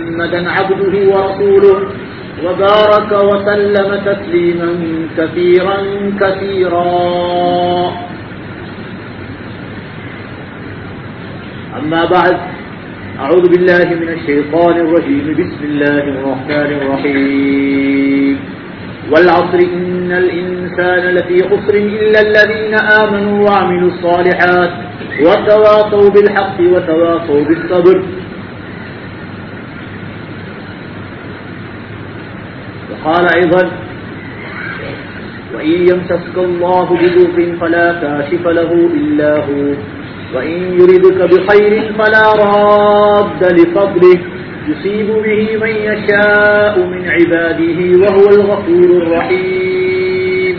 محمدا عبده ورسوله وبارك وسلم تسليما كثيرا كثيرا أما بعد أعوذ بالله من الشيطان الرجيم بسم الله الرحمن الرحيم والعصر إن الإنسان لفي خسر إلا الذين آمنوا وعملوا الصالحات وتواصوا بالحق وتواصوا بالصبر وقال أيضا وإن يمسسك الله بضر فلا كاشف له إلا هو وإن يردك بخير فلا راد لفضله يصيب به من يشاء من عباده وهو الغفور الرحيم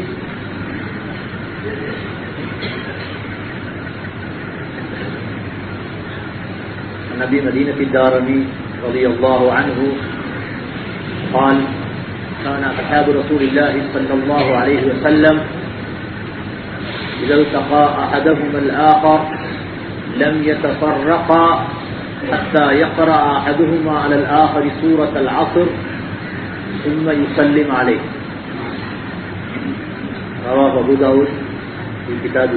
النبي مدينة الدارمي رضي الله عنه قال كان أصحاب رسول الله صلى الله عليه وسلم إذا التقى أحدهما الآخر لم يتفرقا حتى يقرأ أحدهما على الآخر سورة العصر ثم يسلم عليه رواه أبو داود في كتاب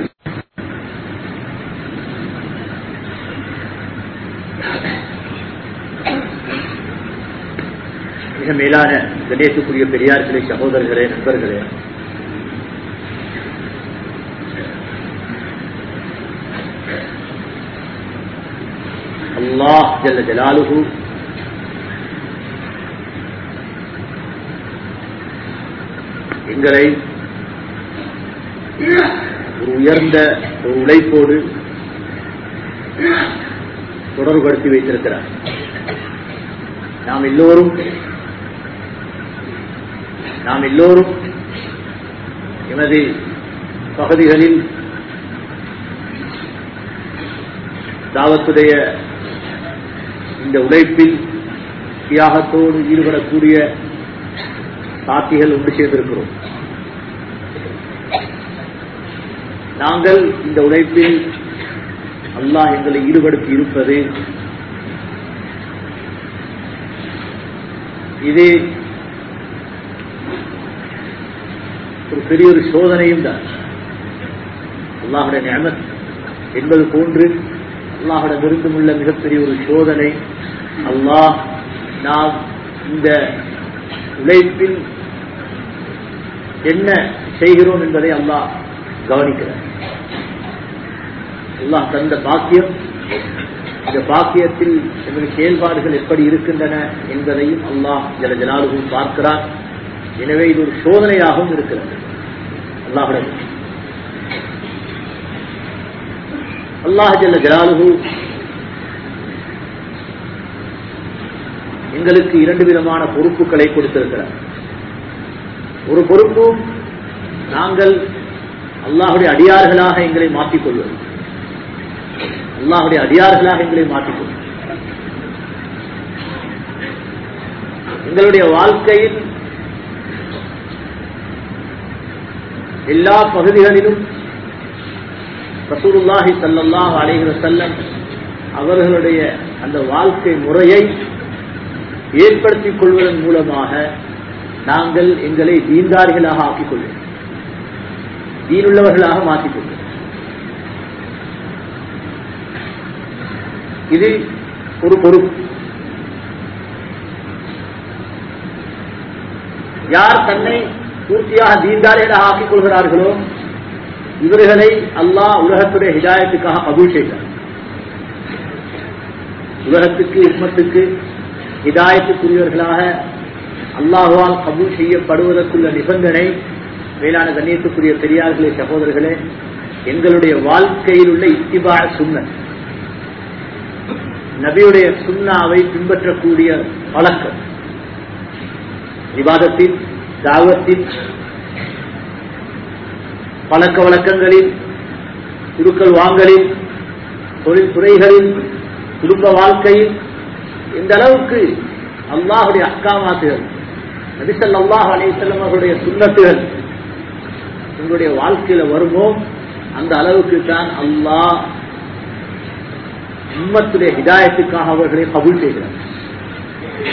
மிக மேலான கணேசுக்குரிய பெரியார்களே சகோதரர்களே நண்பர்களே அல்லாஹ் ஜல்ல ஜலாலுஹு எங்களை ஒரு உயர்ந்த ஒரு உழைப்போடு தொடர்படுத்தி வைத்திருக்கிறார் நாம் எல்லோரும் நாம் எல்லோரும் எமது பகுதிகளில் தாவத்துடைய இந்த உழைப்பில் தியாகத்தோடு ஈடுபடக்கூடிய சாத்திகள் ஒன்று சேர்ந்திருக்கிறோம் நாங்கள் இந்த உழைப்பில் அல்லாஹ் எங்களை ஈடுபடுத்தி இருப்பது இது ஒரு பெரிய ஒரு சோதனையும் தான் அல்லாஹுடைய நியமத் என்பது போன்று அல்லாஹிடமிருந்தும் உள்ள மிகப்பெரிய ஒரு சோதனை அல்லாஹ் நாம் இந்த உழைப்பில் என்ன செய்கிறோம் என்பதை அல்லாஹ் கவனிக்கிறார் அல்லாஹ் தந்த பாக்கியம் இந்த பாக்கியத்தில் எமது செயல்பாடுகள் எப்படி இருக்கின்றன என்பதையும் அல்லாஹ் ஜல ஜலாலுவும் பார்க்கிறார் எனவே இது ஒரு சோதனையாகவும் இருக்கிறது அல்லாஹுடைய அல்லாஹ் ஜல்ல ஜலாலுஹு எங்களுக்கு இரண்டு விதமான பொறுப்புகளை கொடுத்திருக்கிறார் ஒரு பொறுப்பு நாங்கள் அல்லாஹுடைய அடியார்களாக எங்களை மாற்றிக்கொள்வது அல்லாஹுடைய அடியார்களாக எங்களை மாற்றிக்கொள்வது எங்களுடைய வாழ்க்கையில் எல்லா பகுதிகளிலும் ரசூலுல்லாஹி சல்லாஹ் அலைஹி வசல்லம் அவர்களுடைய அந்த வாழ்க்கை முறையை ஏற்படுத்திக் கொள்வதன் மூலமாக நாங்கள் எங்களை தீன்தாரிகளாக ஆக்கிக் கொள்வோம் தீனுள்ளவர்களாக மாற்றிக் கொள்வோம் இது ஒரு பொறுப்பு யார் தன்னை பூர்த்தியாக தீன்தாரிகளாக ஆக்கிக் கொள்கிறார்களோ இவர்களை அல்லாஹ் உலகத்துடைய ஹிதாயத்துக்காக கபூல் செய்தார் உலகத்துக்கு உண்மத்துக்கு ஹிதாயத்துக்குரியவர்களாக அல்லாஹுவால் கபூல் செய்யப்படுவதற்குள்ள நிபந்தனை மேலான கண்ணியத்துக்குரிய பெரியார்களே சகோதரர்களே எங்களுடைய வாழ்க்கையில் உள்ள இத்திபா சுண்ண நபியுடைய சுண்ணாவை பின்பற்றக்கூடிய பழக்கம் விவாதத்தில் தாவத்தில் பழக்க வழக்கங்களில் குருக்கள் வாங்கலில் தொழில் துறைகளில் குடும்ப வாழ்க்கையில் இந்த அளவுக்கு அல்லாஹுடைய அக்காமாத்துகள் நபிசல் அல்லாஹ் அலையம் அவருடைய சுண்ணத்துகள் உங்களுடைய வாழ்க்கையில வருமோ அந்த அளவுக்கு தான் அல்லாஹ் உம்மத்துடைய ஹிதாயத்துக்காக அவர்களை கபூல் செய்கிறார்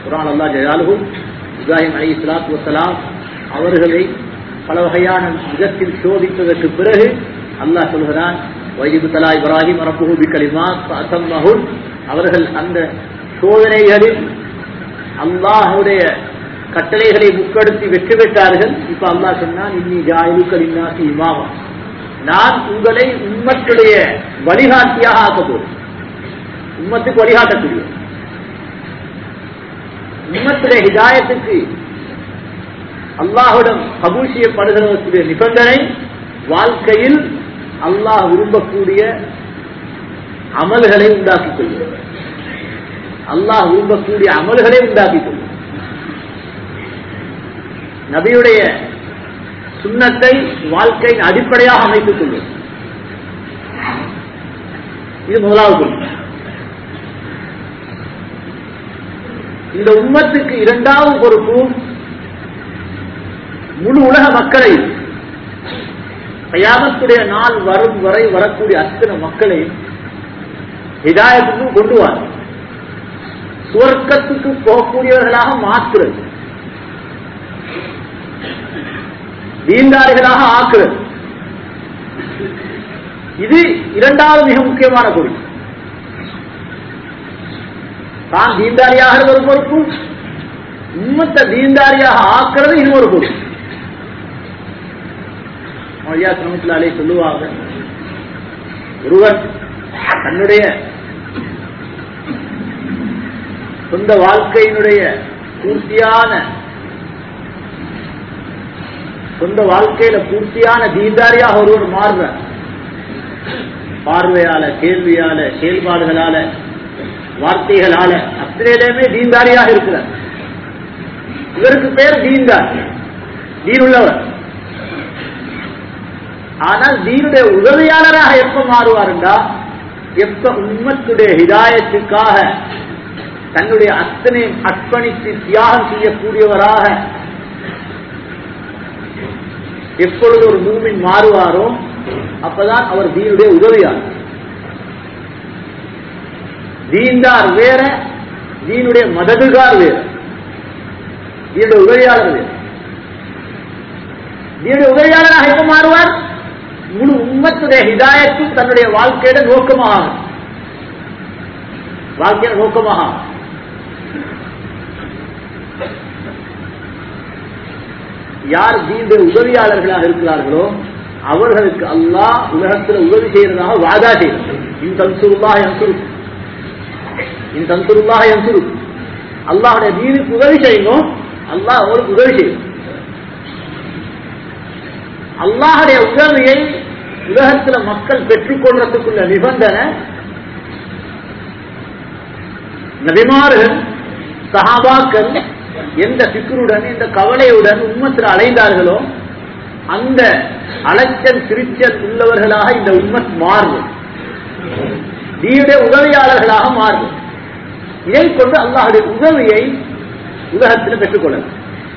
குரான் அல்லா ஜயாலுகு இப்ராஹிம் அலி இஸ்லாத்து வசலாம் அவர்களை பல வகையான விதத்தில் சோதித்ததற்கு பிறகு அல்லாஹ் சொல்கிறான் வைதிபு தலா இப்ராஹிம் ரப்புஹு பிகலிமா அசம்மஹுன் அவர்கள் அந்த சோதனைகளில் அல்லாஹுடைய கட்டளைகளை முக்கெடுத்து வெற்றி பெற்றார்கள் இப்ப அல்லாஹ் சொன்னான் இன்னி ஜாயிலுக்கள் இன்னாசி இமாமா நான் உங்களை உம்மத்துடைய வழிகாட்டியாக ஆக்கப்போம் உம்மத்துக்கு வழிகாட்டக்கூடிய உம்மத்துடைய ஹிதாயத்துக்கு அல்லாஹுடன் கபூல் செய்யப்படுகிறவர்களுடைய நிபந்தனை வாழ்க்கையில் அல்லாஹ் விரும்பக்கூடிய அமல்களை உண்டாக்கிக் கொள்வது அல்லாஹ் விரும்பக்கூடிய அமல்களை உண்டாக்கிக் கொள்வது நபியுடைய சுண்ணத்தை வாழ்க்கையின் அடிப்படையாக அமைத்துக் கொள்வது இது முதலாவது கொள்கை இந்த உம்மத்துக்கு இரண்டாவது பொறுப்பு முழு உலக மக்களை கயாமத்துடைய நாள் வரும் வரை வரக்கூடிய அத்தனை மக்களை ஹிதாயத்துக்கு கொண்டு வர சுவர்க்கத்துக்கு போகக்கூடியவர்களாக மாற்றுறது தீண்டாரிகளாக ஆக்குறது இது இரண்டாவது மிக முக்கியமான பொறுப்பு தான் தீண்டாரியாக ஒரு பொறுப்பு உம்மத்தை தீண்டாரியாக ஆக்குறது இது ஒரு பொறுப்பு ஐயா சமத்திலாலே சொல்லுவாங்க ஒருவன் தன்னுடைய சொந்த வாழ்க்கையினுடைய பூர்த்தியான சொந்த வாழ்க்கையில பூர்த்தியான தீண்டாரியாக ஒருவர் மாறுற பார்வையால கேள்வியால செயல்பாடுகளால வார்த்தைகளால அத்தனையிலுமே தீண்டாரியாக இருக்கிறார் இவருக்கு பேர் தீன்தார் தீன் உள்ளவர் ஆனால் தீனுடைய உதவியாளராக எப்ப மாறுவாருண்டா எப்ப உண்மத்துடைய ஹிதாயத்துக்காக தன்னுடைய அத்தனை அர்ப்பணித்து தியாகம் செய்யக்கூடியவராக எப்பொழுது ஒரு மூமின் மாறுவாரோ அப்பதான் அவர் தீனுடைய உதவியாளர் தீன்தார் வேற தீனுடைய மதகுகார் வேற தீனுடைய உதவியாளர் வேற தீனுடைய உதவியாளராக எப்ப மாறுவார் முழு உம்மத்துடைய ஹிதாயத்தும் தன்னுடைய வாழ்க்கையிட நோக்கமாக வாழ்க்கையில நோக்கமாக யார் தீனுடைய உதவியாளர்களாக இருக்கிறார்களோ அவர்களுக்கு அல்லாஹ் உலகத்தில் உதவி செய்யறதாக வாதா செய்யும் இன் தன்சுருல்லா என்சுரு இன் தன்சுருல்லா என்சுரு அல்லாஹுடைய தீனுக்கு உதவி செய்யணும் அல்லாஹ் அவருக்கு உதவி செய்யும் அல்லாஹுடைய உதவியை உலகத்தில் மக்கள் பெற்றுக்கொள்றதுக்குள்ள நிபந்தனை நபிமார்கள் சஹாபாக்கள் எந்த சிக்கருடன் எந்த கவலையுடன் உண்மத்தில் அலைந்தார்களோ அந்த அலைச்சல் திருச்சல் உள்ளவர்களாக இந்த உண்மத் மாறும் நீயுடைய உதவியாளர்களாக மாறும் இதை கொண்டு அல்லாஹுடைய உதவியை உலகத்தில் பெற்றுக்கொள்ளலாம்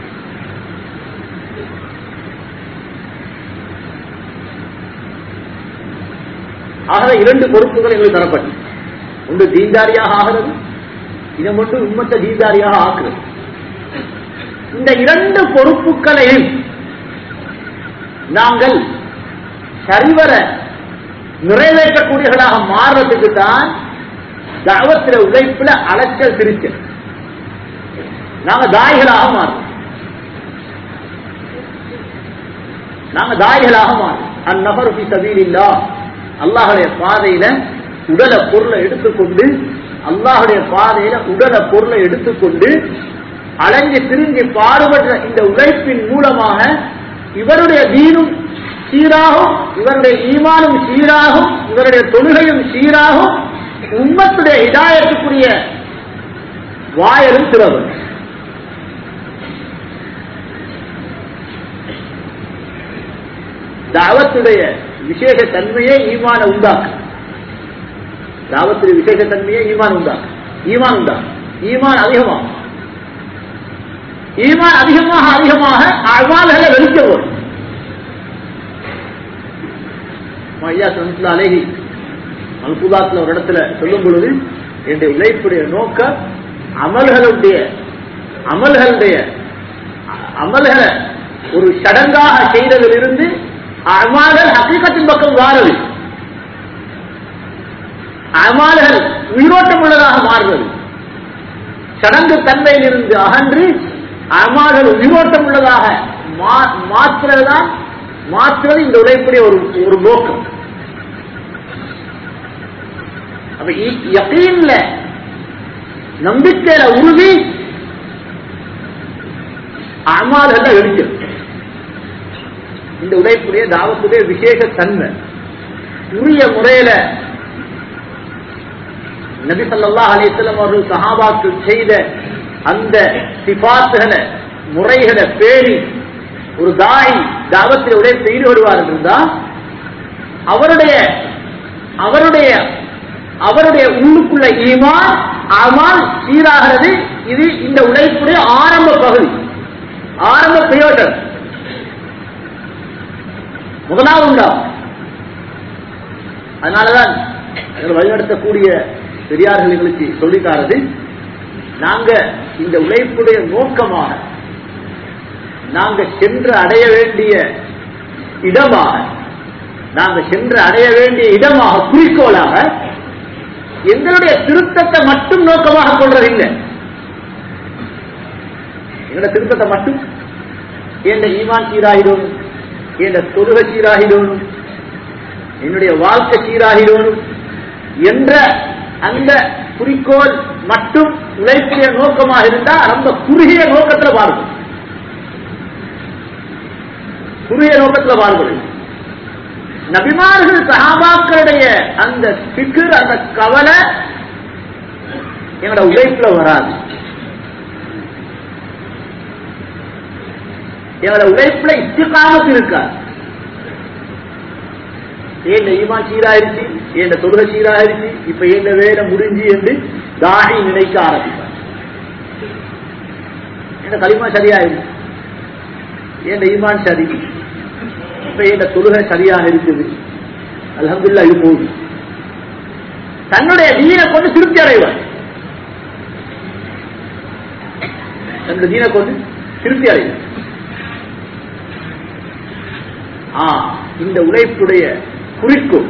ஆகவே இரண்டு பொறுப்புகள் எங்களுக்கு தரப்பட்டு ஒன்று தீண்டாரியாக ஆகிறது இதை மட்டும் உண்மத்தை தீண்டாரியாக ஆக்குறது இந்த இரண்டு பொறுப்புகளையும் நாங்கள் சரிவர நிறைவேற்றக்கூடியவர்களாக மாறுறதுக்கு தான் தாவத்தில உழைப்புல அலைச்சல் திருச்சல் நாங்க தாய்களாக மாறும் நாங்க தாய்களாக மாறும் அந்நபர் சபீலில்லா அல்லாஹுடைய பாதையில உடல பொருளை எடுத்துக்கொண்டு அல்லாஹுடைய பாதையில உடல பொருளை எடுத்துக்கொண்டு அலைஞ்சு திரிஞ்சு பாடுபட்ட இந்த உழைப்பின் மூலமாக இவருடைய தீனும் சீராகும் இவருடைய ஈமானும் சீராகும் இவருடைய தொழுகையும் சீராகும் உம்மத்துடைய இதாயத்துக்குரிய வாயலும் திறவும் தாவத்துடைய விசேஷ தன்மையே ஈமான உண்டாக்கு தாவத்துடைய விசேஷ தன்மையே ஈமான் உண்டாக்கு ஈமான் உண்டாக்கு ஈமான் அதிகமாகும் ஈமான் அதிகமாக அதிகமாக அழ்வாள்களை வெளிக்க வரும் ஐயா சமத்துல அழகி அல்குதாத்துல ஒரு இடத்துல சொல்லும் பொழுது என்னுடைய உழைப்புடைய நோக்கம் அமல்களுடைய அமல்களுடைய அமல்களை ஒரு சடங்காக செய்ததிலிருந்து அமால்கள் ஹக்கீகத்தின் பக்கம் வாரது அமால்கள் உயிரோட்டம் உள்ளதாக மாறுவது சடங்கு தன்மையிலிருந்து அகன்று அமால்கள் உயிரோட்டம் உள்ளதாக மாற்றுறதுதான் மாற்றுவது இந்த உழைப்புடைய ஒரு ஒரு நோக்கம் அப்ப யக்கீன்ல நம்பிக்கையில உறுதி அமால்கள் எடுக்கிறது இந்த உழைப்புடைய தாவத்துடைய விசேஷ தன்மை உரிய முறையில நபி சல்லா அலிஸ்லாம் அவர்கள் சஹாபாக்கு செய்த அந்த சிபாத்துகளை முறைகளை பேணி ஒரு தாய் தாவத்தில் உழைப்பு ஈடுபடுவார் இருந்தா அவருடைய அவருடைய அவருடைய உள்ளுக்குள்ள ஈமான் அமால் சீராகிறது இது இந்த உழைப்புடைய ஆரம்ப பகுதி ஆரம்ப பிரயோஜனம் முதலாவது உண்டாகும் அதனாலதான் வழிநடத்தக்கூடிய பெரியார்கள் எங்களுக்கு சொல்லித்தாரது நாங்க இந்த உழைப்புடைய நோக்கமாக நாங்க சென்று அடைய வேண்டிய இடமாக நாங்க சென்று அடைய வேண்டிய இடமாக குறிக்கோளாக எங்களுடைய திருத்தத்தை மட்டும் நோக்கமாக கொள்றதில்லை எங்களுடைய திருத்தத்தை மட்டும் என்ற ஈமான் சீராகிடும் என்ற தொழுகை சீராகிடும் என்னுடைய வாழ்க்கை சீராகிடும் என்ற அந்த குறிக்கோள் மட்டும் உழைப்புடைய நோக்கமாக இருந்தா ரொம்ப குறுகிய நோக்கத்தில் பாருங்கள் குறுகிய நோக்கத்தில் பாருங்கள் நபிமார்கள் சகாபாக்களுடைய அந்த பிக்கர் அந்த கவலை எங்களோட உழைப்புல வராது எங்களோட உழைப்புல இத்திகாமத்து இருக்காது ஏன் ஈமான் சீராயிருச்சு ஏன் தொழுகை சீராயிருச்சு இப்ப என்ன வேலை முடிஞ்சு என்று தாடி நினைக்க ஆரம்பிப்பார் என்ன களிமா சரியாயிருச்சு ஏன் ஈமான் சரி இப்ப இந்த தொழுகை சரியாக இருக்குது அலமதுல்லா இது போகுது தன்னுடைய தீனை கொண்டு திருப்தி அடைவார் தன்னுடைய தீனை கொண்டு திருப்தி அடைவார் ஆ இந்த உழைப்புடைய குறிக்கோள்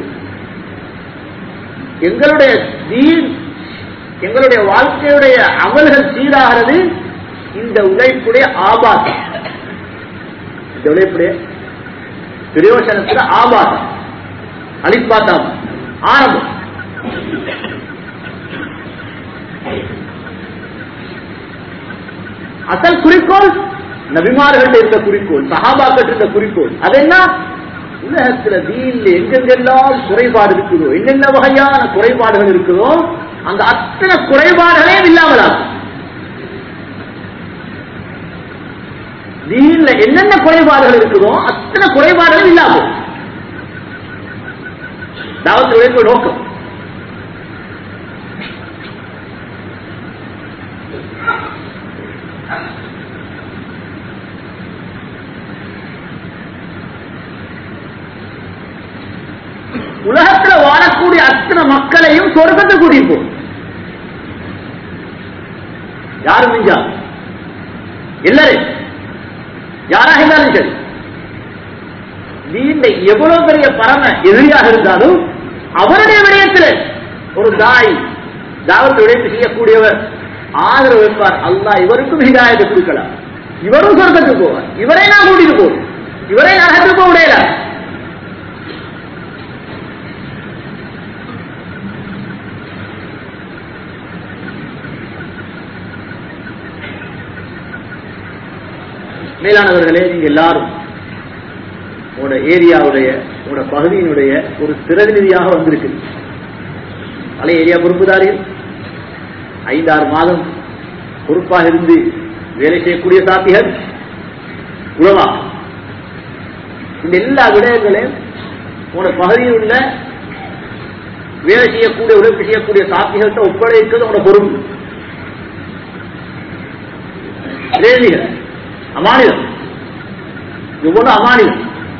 எங்களுடைய தீன் எங்களுடைய வாழ்க்கையுடைய அமல்கள் சீராகிறது இந்த உழைப்புடைய ஆபாசம் இந்த உழைப்புடைய பிரயோசனத்துல ஆபாசம் அலிப்பாத்தாம் ஆரம்பம் அசல் குறிக்கோள் நபிமார்கள் இருந்த குறிக்கோள் சஹாபாக்கள் இருந்த குறிக்கோள் அது என்ன உலகத்துல தீன்ல எங்கெங்கெல்லாம் குறைபாடு இருக்குதோ என்னென்ன வகையான குறைபாடுகள் இருக்குதோ அந்த அத்தனை குறைபாடுகளே இல்லாமலாகும் தீன்ல என்னென்ன குறைபாடுகள் இருக்குதோ அத்தனை குறைபாடுகள் இல்லாமல் தாவத்து உழைப்பு நோக்கம் உலகத்துல வாழக்கூடிய அத்தனை மக்களையும் சொர்க்கத்தை கூட்டிட்டு போ யாரு மிஞ்சா எல்லாரும் யாராக இருந்தாலும் சரி நீண்ட எவ்வளவு பெரிய பரம எதிரியாக இருந்தாலும் அவருடைய விடயத்தில் ஒரு தாய் தாவத்தை உழைப்பு செய்யக்கூடியவர் ஆதரவு வைப்பார் அல்லா இவருக்கும் ஹிதாயத்தை கொடுக்கலாம் இவரும் சொர்க்கத்துக்கு போவார் இவரை நான் கூட்டிட்டு போவோம் இவரை நரகத்துக்கு போக முடியல மேலானவர்களே நீங்க எல்லாரும் உங்களோட ஏரியாவுடைய உங்களோட பகுதியினுடைய ஒரு பிரதிநிதியாக வந்திருக்கு பழைய ஏரியா பொறுப்புதாரிகள் ஐந்தாறு மாதம் பொறுப்பாக இருந்து வேலை செய்யக்கூடிய சாத்திகள் உழவா இந்த எல்லா விடயங்களையும் உங்களோட பகுதியில் உள்ள வேலை செய்யக்கூடிய உழைப்பு செய்யக்கூடிய சாத்திகள்கிட்ட ஒப்படைக்கிறது உங்களோட பொறுப்பு பிரதிநிதிகள் அமானிதம் இவ்வளவு அமானிதம்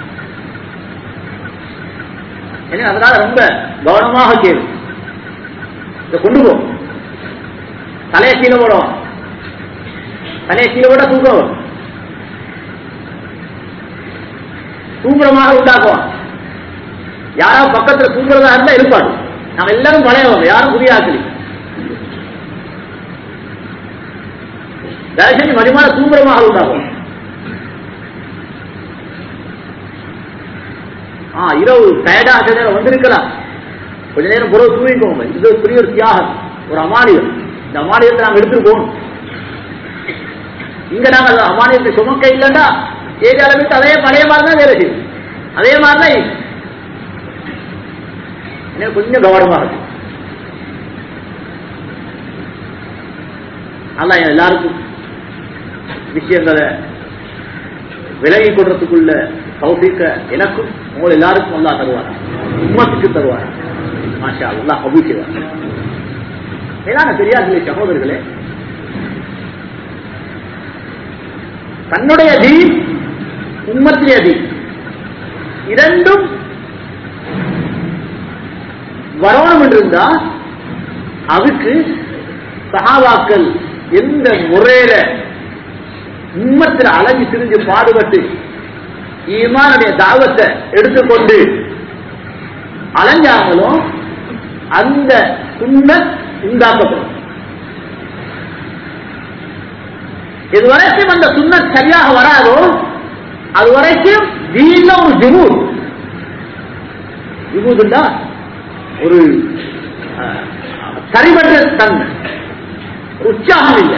எனவே அதனால ரொம்ப கவனமாக கேளு இதை கொண்டு போ தலையை கீழே போடுவோம் தலையை கீழே விட தூக்கம் வரும். தூங்குறமாக உண்டாக்குவான் யாராவது பக்கத்துல தூங்குறதா இருந்தா இருப்பாடு நாம எல்லாரும் பழையவங்க யாரும் புதிய ஆக்கலி தயவு செஞ்சு மதிமான தூங்குறமாக உண்டாகும் ஆ இரவு டயர்டா சில நேரம் வந்திருக்கலாம் கொஞ்ச நேரம் புறவு தூங்கிக்கோங்க இது ஒரு பெரிய ஒரு தியாகம் ஒரு அமானியம் இந்த அமானியத்தை நாங்க எடுத்துட்டு போகணும் இங்க நாங்க அந்த அமானியத்தை சுமக்க இல்லைன்னா ஏரியால விட்டு அதே பழைய மாதிரி தான் வேலை செய்யும் அதே மாதிரி தான் இது. எனக்கு கொஞ்சம் கவனமா இருக்கு நல்லா எல்லாருக்கும் விஷயங்களை விலகி கொடுறதுக்குள்ள தௌஃபீக்க எனக்கும் உங்களை எல்லாருக்கும் அல்லா தருவார் உம்மத்துக்கு தருவார் மாஷா அல்லாஹ் கபூல் செய்வார் மேலான பெரியார்களே சகோதரர்களே தன்னுடைய தீன் உம்மத்திலே தீன் இரண்டும் வரணும் என்றிருந்தா அதுக்கு சஹாபாக்கள் எந்த முறையில உம்மத்தில் அழகி திரிஞ்சு பாடுபட்டு ஈமானுடைய தாவத்தை எடுத்துக்கொண்டு அலைஞ்சாங்களோ அந்த சுண்ணத் உண்டாக்கப்படும் இது வரைக்கும் அந்த சுண்ணத் சரியாக வராதோ அது வரைக்கும் தீன ஒரு ஜுமூத் ஜுமூதுண்டா ஒரு அஹ், சரிபட்ட தன்மை ஒரு உற்சாகம் இல்லை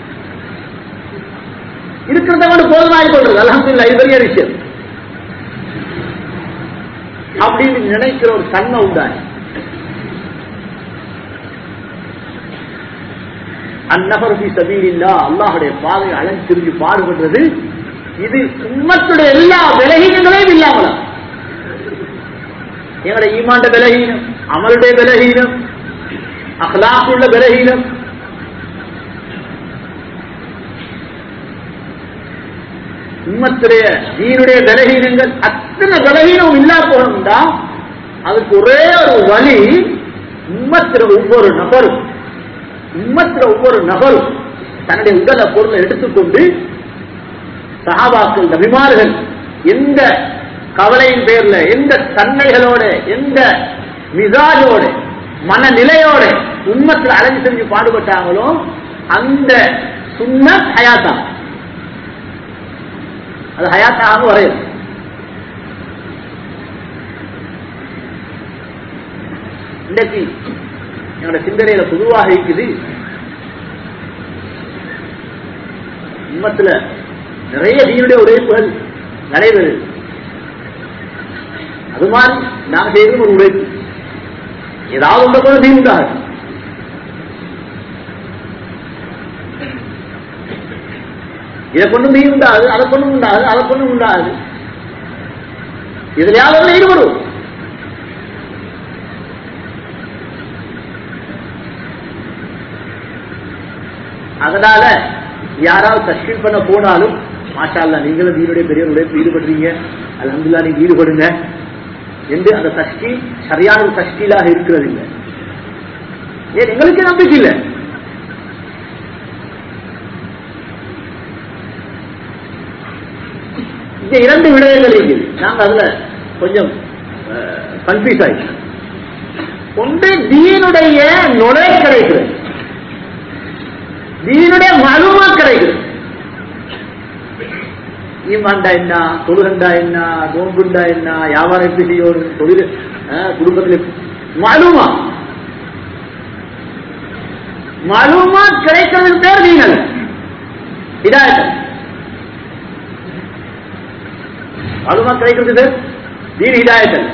இருக்கிறத கொண்டு போதுமாய் கொள்றது அலமதுல்லா இது பெரிய விஷயம் அப்படின்னு நினைக்கிற ஒரு தன்மை உண்டாய் அந்நபர் பி சபீலில்லா அல்லாஹுடைய பாதையை அலைஞ்சு திரிஞ்சு பாடுபடுறது இது உம்மத்துடைய எல்லா விலகீனங்களையும் இல்லாமலாம் எங்களுடைய ஈமாண்ட விலகீனம் அமலுடைய விலகீனம் அஹ்லாக்குள்ள விலகீனம் உம்மத்துடைய தீனுடைய விலகீனங்கள் அத்தனை விலகீனம் இல்லா போகணும்டா அதுக்கு ஒரே ஒரு வழி உம்மத்திர ஒவ்வொரு நபரும் உம்மத்திர ஒவ்வொரு நபரும் தன்னுடைய உடல பொருளை எடுத்துக்கொண்டு சஹாபாக்கள் நபிமார்கள் எந்த கவலையின் பேர்ல எந்த தன்மைகளோட எந்த மிசாஜோட மனநிலையோட உண்மத்தில் அலைஞ்சு செஞ்சு பாடுபட்டாங்களோ அந்த சுண்ண ஹயாத்தா அது ஹயாத்தாக வரையும் இன்றைக்கு என்னோட சிந்தனையில பொதுவாக இருக்குது உண்மத்துல நிறைய தீனுடைய உழைப்புகள் நடைபெறுது அது மாதிரி நாங்க செய்யறது ஒரு உழைப்பு ஏதாவது ஒன்று கூட தீ உண்டாது இதை கொண்டும் தீ உண்டாது அதை கொண்டும் உண்டாது அதை கொண்டும் உண்டாது இதுல யாரும் ஈடுபடும் அதனால யாராவது தஷ்கீல் பண்ண போனாலும் மாஷா அல்லா நீங்களும் தீனுடைய பெரிய உழைப்பு ஈடுபடுறீங்க அல்ஹம்துலில்லாஹ் நீங்க ஈடுபடுங்க என்று அந்த தஷ்கீல் சரியான ஒரு தஷ்கீலாக இருக்கிறது இல்லை ஏன் எங்களுக்கு நம்பிக்கை இல்லை இந்த இரண்டு விடயங்கள் இருக்குது நாங்க அதுல கொஞ்சம் கன்ஃபியூஸ் ஆயிடுச்சு ஒன்று தீனுடைய நுழை கிடைக்கிறது தீனுடைய மலுமா கிடைக்குது ஈமாண்டா என்ன தொழுகண்டா என்ன நோன்புண்டா என்ன வியாபாரம் எப்படி செய்யணும் தொழில் அஹ், குடும்பத்தில் மலுமா மலுமா கிடைக்கிறதுக்கு பேர் நீங்கள் இதாயத்தன் மலுமா கிடைக்கிறது பேர் தீன் ஹிதாயத்தன்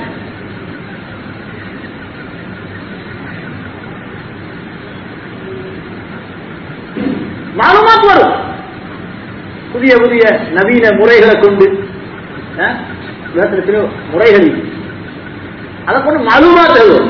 மாலுமாத் வரும் புதிய புதிய நவீன முறைகளை கொண்டு அஹ், உலகத்துல எத்தனையோ முறைகள் இருக்கு. அதை கொண்டு மலுமா தருவோம்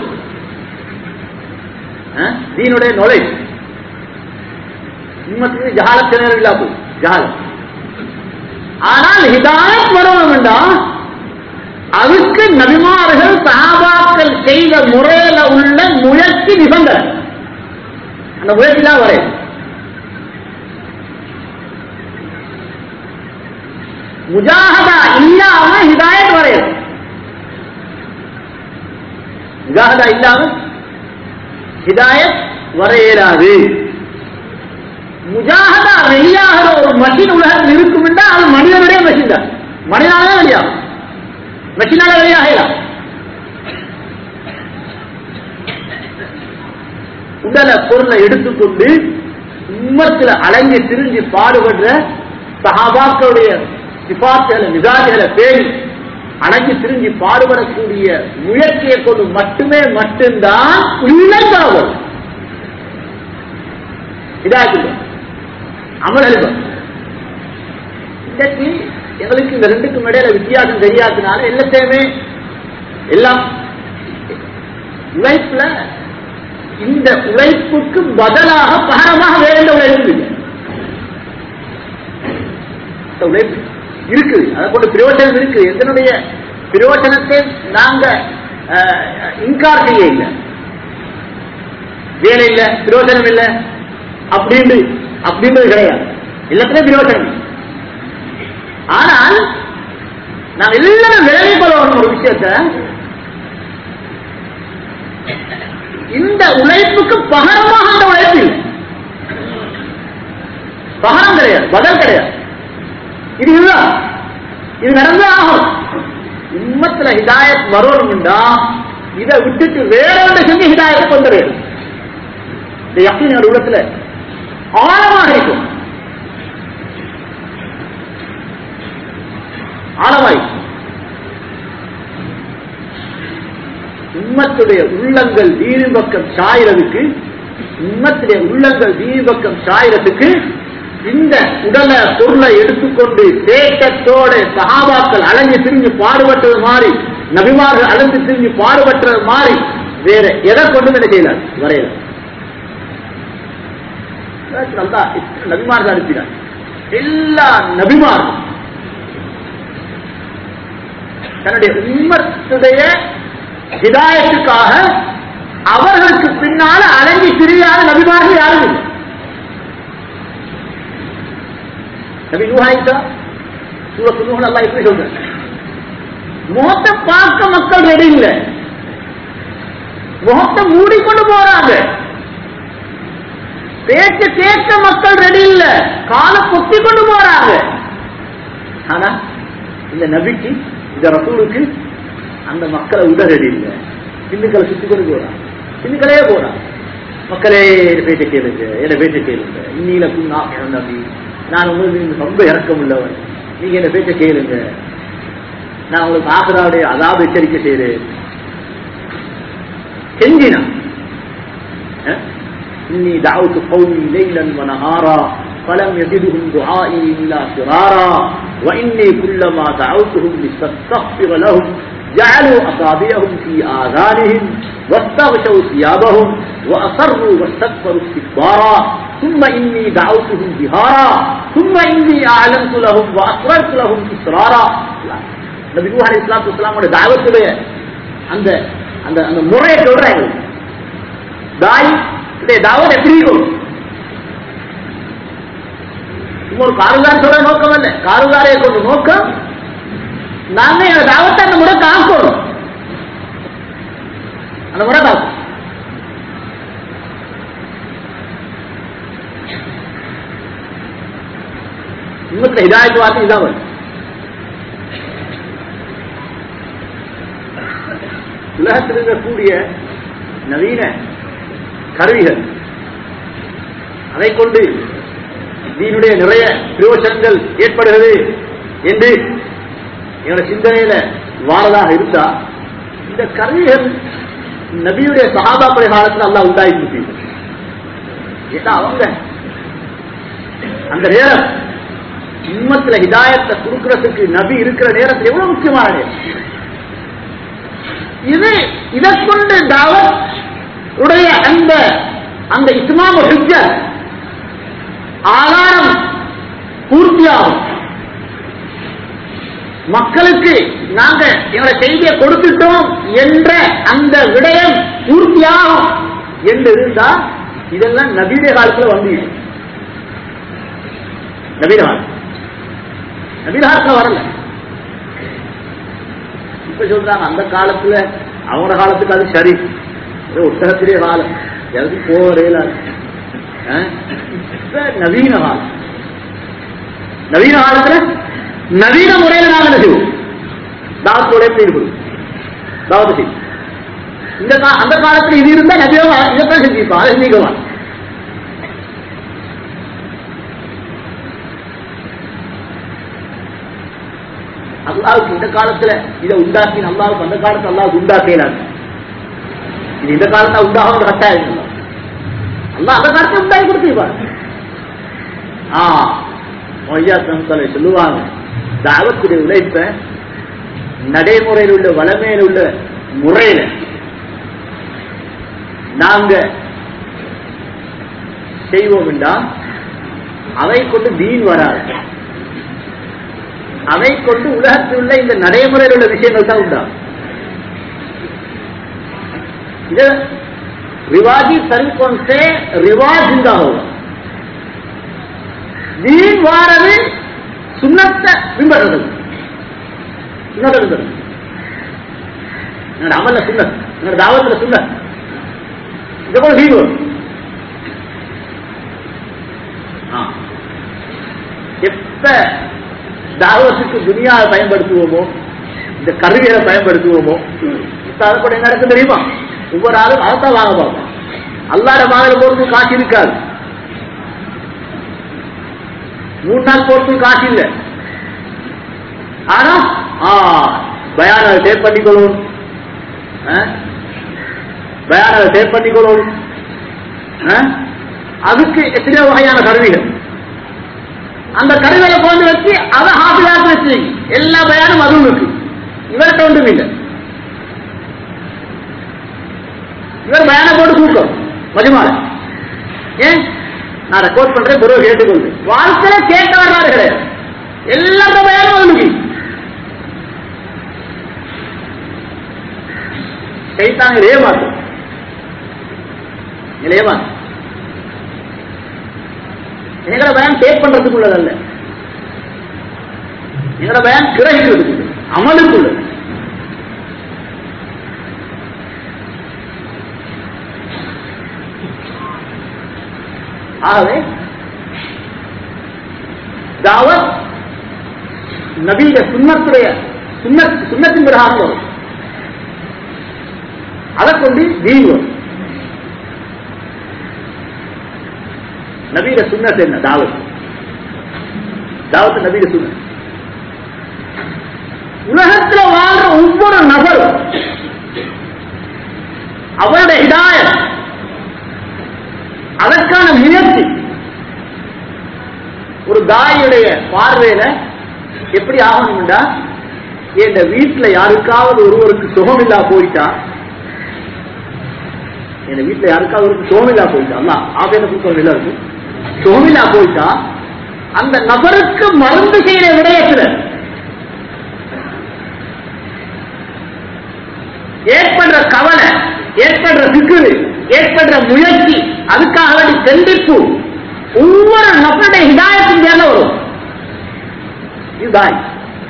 தீனுடைய நுழை உண்மத்துக்கு ஜாலத்து நேரம் இல்லா போய் ஜாலம் ஆனால் ஹிதாயத் வரணும் என்றா அதுக்கு நபிமார்கள் சஹாபாக்கள் செய்த முறையில உள்ள முயற்சி நிபந்தனை அந்த முயற்சி தான் வரையும் முஜாஹதா இல்லாம ஹிதாயத் வரையலாம் முஜாஹதா இல்லாம ஹிதாயத் வரையலாது முஜாஹதா வெளியாகிற ஒரு மஷின் உலகத்தில் இருக்கும் என்றால் அது மனிதனுடைய மஷின் தான் மனிதனாலே வெளியாகும் மெஷினால வெளியாகலாம் உடல பொருளை எடுத்துக்கொண்டு உம்மத்துல அடங்கி திரிஞ்சு பாடுபடுற சஹாபாக்களுடைய சிபாத்துகளை மிகாதிகளை பேணி அடங்கி திரிஞ்சு பாடுபடக்கூடிய முயற்சியை கொண்டு மட்டுமே மட்டும்தான் உள்ளங்கள் இதாக்குது அமல் அளிப்போம் இன்றைக்கு எங்களுக்கு இந்த ரெண்டுக்கும் இடையில வித்தியாசம் தெரியாததுனால எல்லாத்தையுமே எல்லாம் உழைப்புல இந்த உழைப்புக்கு பதிலாக பகரமாக வேற எந்த உழைப்பு இல்லை இந்த உழைப்பு இருக்குது அதை கொண்டு பிரயோஜனம் இருக்கு இதனுடைய பிரயோஜனத்தை நாங்க இன்கார் செய்ய இல்லை வேலை இல்லை பிரயோஜனம் இல்லை அப்படின்னு அப்படின்றது கிடையாது எல்லாத்துலயும் பிரயோஜனம் ஆனால் நாம் எல்லாரும் விலகி கொள்ளணும் ஒரு விஷயத்த இந்த உழைப்புக்கு பகரமாக அந்த உழைப்பு இல்லை பகரம் கிடையாது பதில் கிடையாது இது இதுதான் இது நடந்தே ஆகும் உம்மத்துல ஹிதாயத் வரணும்டா இதை விட்டுட்டு வேற ஒன்று செஞ்சு ஹிதாயத்தை கொண்டு வேண்டும் இந்த யக்கீன் ஒரு உள்ளத்துல ஆழமாக இருக்கும் ஆழமாய் உம்மத்துடைய உள்ளங்கள் வீடு பக்கம் சாயிறதுக்கு உம்மத்துடைய உள்ளங்கள் வீடு பக்கம் சாயிறதுக்கு இந்த உடலை பொருளை எடுத்துக்கொண்டு தேக்கத்தோட சகாபாக்கள் அலைஞ்சு திரிஞ்சு பாடுபட்டது மாதிரி நபிமார்கள் அலைஞ்சு திரிஞ்சு பாடுபட்டது மாதிரி வேற எதை கொண்டு என்ன செய்யலாம் வரையல நபிமார்கள் அனுப்பினார் எல்லா நபிமார்களும் தன்னுடைய உண்மத்துடைய ஹிதாயத்துக்காக அவர்களுக்கு பின்னால அடங்கி திரியாத நபிமார்கள் யாரும் இல்லை நபி நூஹாயிட்டா சூரத்து நூஹன் அல்லா எப்படி சொல்ற முகத்தை பார்க்க மக்கள் ரெடி இல்லை முகத்தை மூடிக்கொண்டு போறாங்க பேச்ச கேட்க மக்கள் ரெடி இல்ல காலை பொத்தி கொண்டு போறாங்க ஆனா இந்த நபிக்கு இந்த ரசூலுக்கு அந்த மக்களை விட ரெடி இல்லை பின்னுக்களை சுத்தி கொண்டு போறான் பின்னுக்களே போறான் மக்களே பேச்ச கேளுங்க என்ன பேச்ச கேளுங்க இன்னில நான் நம்பி நான் உங்களுக்கு ரொம்ப இறக்கம் உள்ளவன் நீங்க என்ன பேச்ச கேளுங்க நான் உங்களுக்கு ஆசராவுடைய அதாவது எச்சரிக்கை செய்கிறேன் செஞ்சினா إني دعوت قومي ليلا ونهارا فلم يزدهم دعائي إلا فرارا وإني كلما دعوتهم لتستغفر لهم جعلوا أصابعهم في آذانهم واستغشوا ثيابهم وأصروا واستكبروا استكبارا ثم إني دعوتهم جهارا ثم إني أعلنت لهم وأسررت لهم إسرارا நபி நூஹ் அலைஹி ஸலாத்து வஸலாமோட தாவத்துடைய அந்த அந்த அந்த முறையை சொல்றாங்க தாய் தாவத் எப்படி இருக்கும் ஒரு காருகார் சொல்ற நோக்கம் அல்ல காருகாரை கொண்டு நோக்கம் நாங்க எங்க தாவத்தை அந்த முறை காக்கணும் அந்த முறை காக்கும் உண்மத்துல ஹிதாயத்து வார்த்தை இதான் வரும் உலகத்தில் இருக்கக்கூடிய நவீன கருவிகள் அதை கொண்டு தீனுடைய நிறைய பிரயோஜனங்கள் ஏற்படுகிறது என்று என்னோட சிந்தனையில வாரதாக இருந்தா இந்த கருவிகள் நபியுடைய சகாபாப்படை காலத்தில் அல்லா உண்டாயிருக்கு ஏன்னா அவங்க அந்த நேரம் உண்மத்துல ஹிதாயத்தை கொடுக்கறதுக்கு நபி இருக்கிற நேரத்தில் எவ்வளவு முக்கியமான நேரம் இது இதை கொண்டு தாவத் உடைய அந்த அந்த இஸ்லாம ஹிஜ ஆதாரம் பூர்த்தியாகும் மக்களுக்கு நாங்க எங்களை செய்தியை கொடுத்துட்டோம் என்ற அந்த விடயம் பூர்த்தியாகும் என்று இருந்தா இதெல்லாம் நவீன காலத்துல வந்து நவீன காலம் நபிகாலத்துல வரல இப்ப சொல்றாங்க அந்த காலத்துல அவங்க காலத்துக்கு அது சரி ஒரு ஒட்டகத்திலே காலம் எதுக்கு போகவே இப்ப நவீன காலம் நவீன காலத்துல நவீன முறையில நாங்க என்ன செய்வோம் தாவத்தோட ஈடுபடும் தாவத்தை செய்யும் இந்த கா- அந்த காலத்துல இது இருந்தா நபியாக இதைத்தான் செஞ்சிருப்பான் அதை செஞ்சுக்கலாம் அல்லாவுக்கு இந்த காலத்துல இதை உண்டாக்கி அல்லாவுக்கு அந்த காலத்துல அல்லாவுக்கு உண்டாக்கலாம் இது இந்த காலத்துல உண்டாக கட்டாயம் இல்லை. அல்லாஹ் அந்த காலத்துல உண்டாக்கி கொடுத்துருப்பார் ஆ ஐயா தங்களை சொல்லுவாங்க தாவத்துடைய உழைப்ப நடைமுறையில் உள்ள வளமையில் உள்ள முறையில நாங்க செய்வோம் என்றால் அதை கொண்டு தீன் வராது அதை கொண்டு உலகத்தில் உள்ள இந்த நடைமுறையில் உள்ள விஷயங்கள் தான் உண்டாகும் இது रिवाजी तरीकों से रिवाज जिंदा होगा दीन வாரது சுண்ணத்தை பின்பற்றுறது சுண்ணத்தை பின்பற்றுறது என்னோட அமல்ல சுண்ணத் என்னோட தாவத்துல சுண்ணத் இந்த போல தீன் வரும் ஆ. எப்ப தாவத்துக்கு துனியாவை பயன்படுத்துவோமோ இந்த கருவிகளை பயன்படுத்துவோமோ இப்ப அதை கூட என்ன நடக்கும் தெரியுமா ஒவ்வொரு ஆளும் அதைத்தான் வாங்க பார்ப்போம் அல்லாட வாங்கல போறதுக்கு காசு இருக்காது மூணு நாள் போறதுக்கு காசு இல்லை ஆனா ஆ பயான டேப் பண்ணிக்கொள்ளணும் ஆ? பயான டேப் பண்ணிக்கொள்ளணும் ஆ? அதுக்கு எத்தனையோ வகையான கருவிகள் அந்த கருவிகளை கொண்டு வச்சு அதை ஹாஃபிலாக்கு வச்சு எல்லா பயானும் அதுவும் இருக்கு இவர்கிட்ட ஒன்றும் இல்லை இவர் பயான போட்டு தூக்கம் மஜுமால ஏன் நான் ரெக்கார்ட் பண்றேன் பிறகு கேட்டுக்கொண்டு வாழ்க்கையில கேட்ட வரலாறு கிடையாது எல்லாரோட பயானும் அவனுக்கு கைத்தாங்க ஏமாத்து ஏமாத்து எங்களோட பயன் டேப் பண்றதுக்கு உள்ளதல்ல எங்களோட பயன் கிரகிக்கிறதுக்கு அமலுக்கு உள்ளது ஆகவே தாவத் நபீட சுண்ணத்துடைய சுண்ணத் சுண்ணத்தின் பிரகாரம் வரும் அதை கொண்டு தீன் வரும் நபீட சுண்ணத் என்ன தாவத் தாவத் நபீட சுண்ணத் உலகத்துல வாழ்ற ஒவ்வொரு நபரும் அவருடைய ஹிதாயத் அதற்கான முயற்சி ஒரு தாயுடைய பார்வையில எப்படி ஆகணும்டா என் வீட்டுல யாருக்காவது ஒருவருக்கு சுகம் இல்லா போயிட்டா என் வீட்டுல யாருக்காவது ஒருக்கு சுகம் இல்லா போயிட்டா அல்ல ஆபேத புத்தகம் இல்ல இருக்கு சுகம் இல்லா போயிட்டா அந்த நபருக்கு மருந்து செய்யற விடயத்துல ஏற்படுற கவலை ஏற்படுற சிக்கல் ஏற்படுற முயற்சி அதுக்காக வேண்டி கண்டிப்பு ஒவ்வொரு நபருடைய ஹிதாயத்தின் மேல வரும் இதுதான்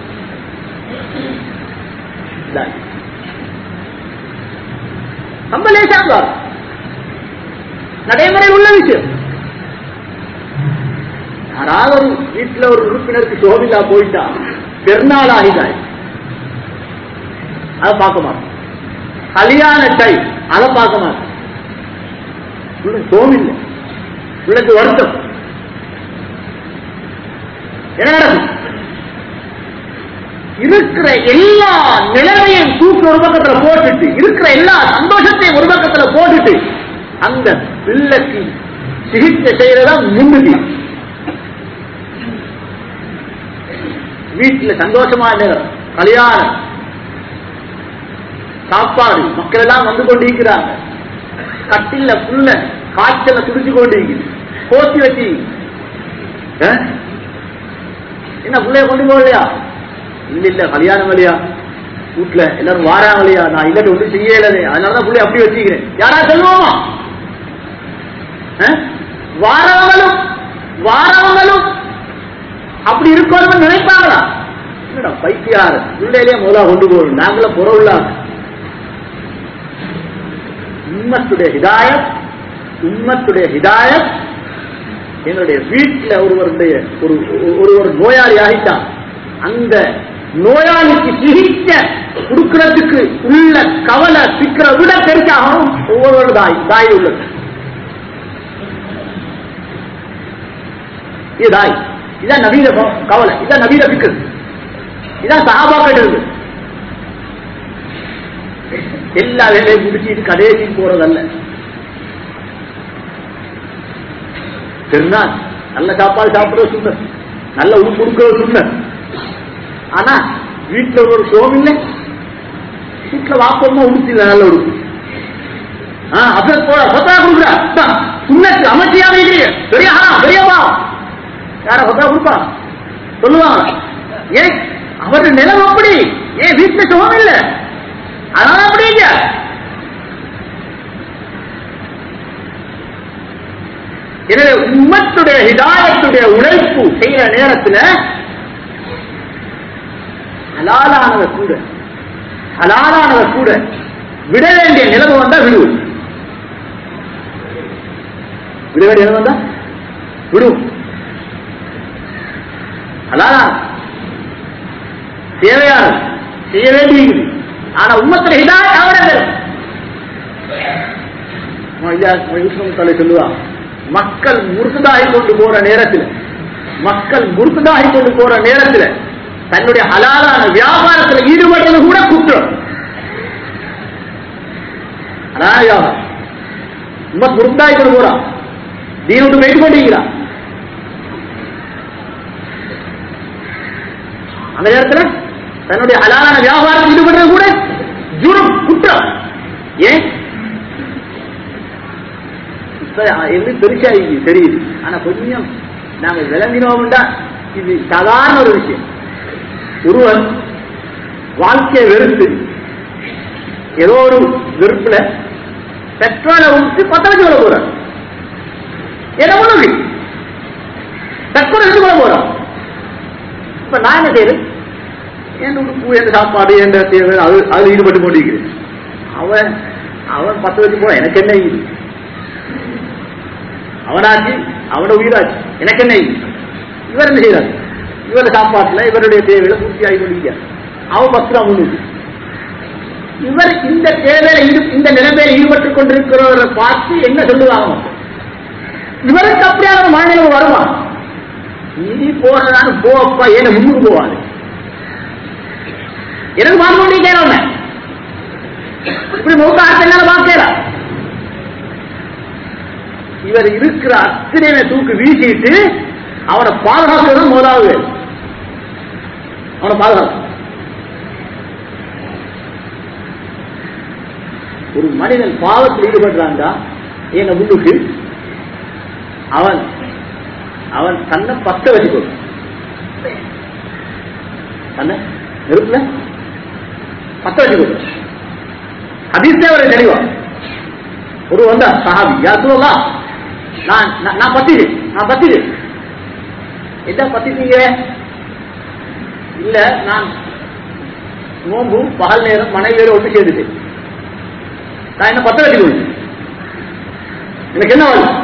இதுதான். ரொம்ப லேசாக நடைமுறையில் உள்ள விஷயம் யாராவது ஒரு வீட்டுல ஒரு உறுப்பினருக்கு சோமில்லா போயிட்டா பெருநாள் ஆகிதாய் அதை பார்க்க மாட்டோம் கல்யாண டைம் அதை பார்க்க மாட்டோம் உள்ள சோமில்லை உள்ளக்கு வருத்தம் என்ன நடக்கும் இருக்கிற எல்லா நிலைமையும் தூக்கி ஒரு பக்கத்துல போட்டுட்டு இருக்கிற எல்லா சந்தோஷத்தையும் ஒரு பக்கத்துல போட்டுட்டு அந்த பிள்ளைக்கு சிகிச்சை செய்யறதா முன்னுதி வீட்டுல சந்தோஷமா நேரம் கல்யாணம் சாப்பாடு மக்கள் எல்லாம் வந்து கொண்டிருக்கிறாங்க கட்டில புல்ல காய்ச்சல துடிச்சு கொண்டிருக்குது போத்தி வச்சு ஆ? என்ன பிள்ளைய கொண்டு போகலையா இல்ல இல்ல கல்யாணம் இல்லையா வீட்டுல எல்லாரும் வாராங்க இல்லையா நான் இல்ல ஒன்றும் செய்யலதே அதனாலதான் பிள்ளை அப்படி வச்சுக்கிறேன் யாரா சொல்லுவோமா ஆ? வாரவங்களும் வாரவங்களும் அப்படி அப்படி இருக்கணும்னு நினைப்பாங்களா என்னடா பைத்தியார் பிள்ளையிலேயே முதல்ல கொண்டு போகணும் நாங்கள பொருள் உம்மத்துடைய ஹிதாயத் உம்மத்துடைய ஹிதாயத் எங்களுடைய வீட்டில் ஒருவருடைய ஒரு ஒருவர் நோயாளி ஆகிட்டான் அந்த நோயாளிக்கு சிகிச்சை கொடுக்கறதுக்கு உள்ள கவலை சிக்கிற விட பெருசாகும் ஒவ்வொரு தாய் தாய் உள்ளது இது தாய் இதான் நவீன கவ- கவலை இதான் நவீன சிக்கல் இதான் சகாபாக்கள் இருக்கு எல்லா வேலையும் முடிச்சிட்டு கடைசி போறதல்ல திருநாள் நல்ல சாப்பாடு சாப்பிடுறது சுண்ணர் நல்ல உப்பு கொடுக்கறது சுண்ணர் ஆனா வீட்டுல ஒரு சோம் இல்லை வீட்டுல வாப்பமா உடுத்தில நல்ல உடுப்பு ஆ அசல் போட சொத்தா கொடுக்குறா சுண்ணத்து அமைச்சியாக இல்லையே பெரிய ஹராம் பெரிய பாவம் யார சொத்தா கொடுப்பா சொல்லுவாங்க ஏன் அவருடைய நிலம் அப்படி ஏன் வீட்டுல சுகம் இல்லை அதனால அப்படி இல்லையா எனவே உம்மத்துடைய ஹிதாயத்துடைய உழைப்பு செய்யற நேரத்துல ஹலாலானவ கூட ஹலாலானவ கூட விட வேண்டிய நிலைமை வந்தா விடுவோம் விட வேண்டிய நிலைமை வந்தா விடுவோம் ஹலாலா தேவையானது செய்ய வேண்டியது ஆனா உம்மத்துல ஹிதாயத் அவரது தலை சொல்லுவா மக்கள் முருகதாகி கொண்டு போற நேரத்தில் மக்கள் முருகதாகி கொண்டு போற நேரத்தில் தன்னுடைய ஹலாலான வியாபாரத்தில் ஈடுபடுறது கூட குற்றம் அதான் வியாபாரம் உம்மத் முருகதாகி கொண்டு போறான் நீ ஒன்று வெயிட் பண்ணிக்கிறான் அந்த நேரத்தில் தன்னுடைய ஹலாலான வியாபாரத்தில் ஈடுபடுறது கூட ஜுரம் குற்றம் ஏன் இப்ப என்ன பெருசா இது தெரியுது ஆனா கொஞ்சம் நாங்க விளங்கினோம்டா இது சாதாரண ஒரு விஷயம் ஒருவன் வாழ்க்கையை வெறுத்து ஏதோ ஒரு வெறுப்புல பெட்ரோலை ஊற்றி பத்த வச்சு கொள்ள போறான் என்ன பண்ணுது தற்கொலை எடுத்து கொள்ள போறான் இப்ப நான் என்ன செய்யறது என் உடுப்பு என் சாப்பாடு என் தேவை அது அது ஈடுபட்டு கொண்டிருக்கிறேன் அவன் அவன் பத்து வச்சு போறான் எனக்கு என்ன இது அவனாச்சு அவனோட உயிராச்சு எனக்கு என்ன இது? இவர் என்ன செய்யறாரு இவர சாப்பாட்டுல இவருடைய தேவையில பூர்த்தி ஆகி கொண்டிருக்கார் அவன் பத்து ரூபா முன்னூறு இவர் இந்த தேவையில ஈடு- இந்த நிலைமையில ஈடுபட்டுக் கொண்டிருக்கிறவரை பார்த்து என்ன சொல்லுவாங்க மக்கள்? இவருக்கு அப்படியான ஒரு மனநிலை வருமா நீ போறதான்னு போப்பா ஏன முன்னுக்கு போவாது எனக்கு பார்க்க முடியும் இப்படி மூத்த ஆட்கள் பார்க்கலாம் இவர் இருக்கிற அத்தனை தூக்கு வீசிட்டு அவனை பாதுகாக்கிறது முதலாவது வேலை. அவனை பாதுகாக்க ஒரு மனிதன் பாவத்தில் ஈடுபடுறாங்க எங்க முன்னுக்கு அவன் அவன் தன்னை பத்த வச்சுக்கொள் தன்னை நெருப்புல பத்த வச்சுக்கொள் ஹதீஸே அவரை தெளிவா ஒரு வந்தா சஹாபி யா சொல்லலாம் நான் நான் நான் பத்திடு நான் பத்திடு என்ன பத்திட்டீங்க இல்ல நான் நோம்பு பகல் நேரம் மனைவியோட ஒட்டு சேர்ந்துட்டு நான் என்ன பத்த வச்சு கொடு எனக்கு என்ன வரும்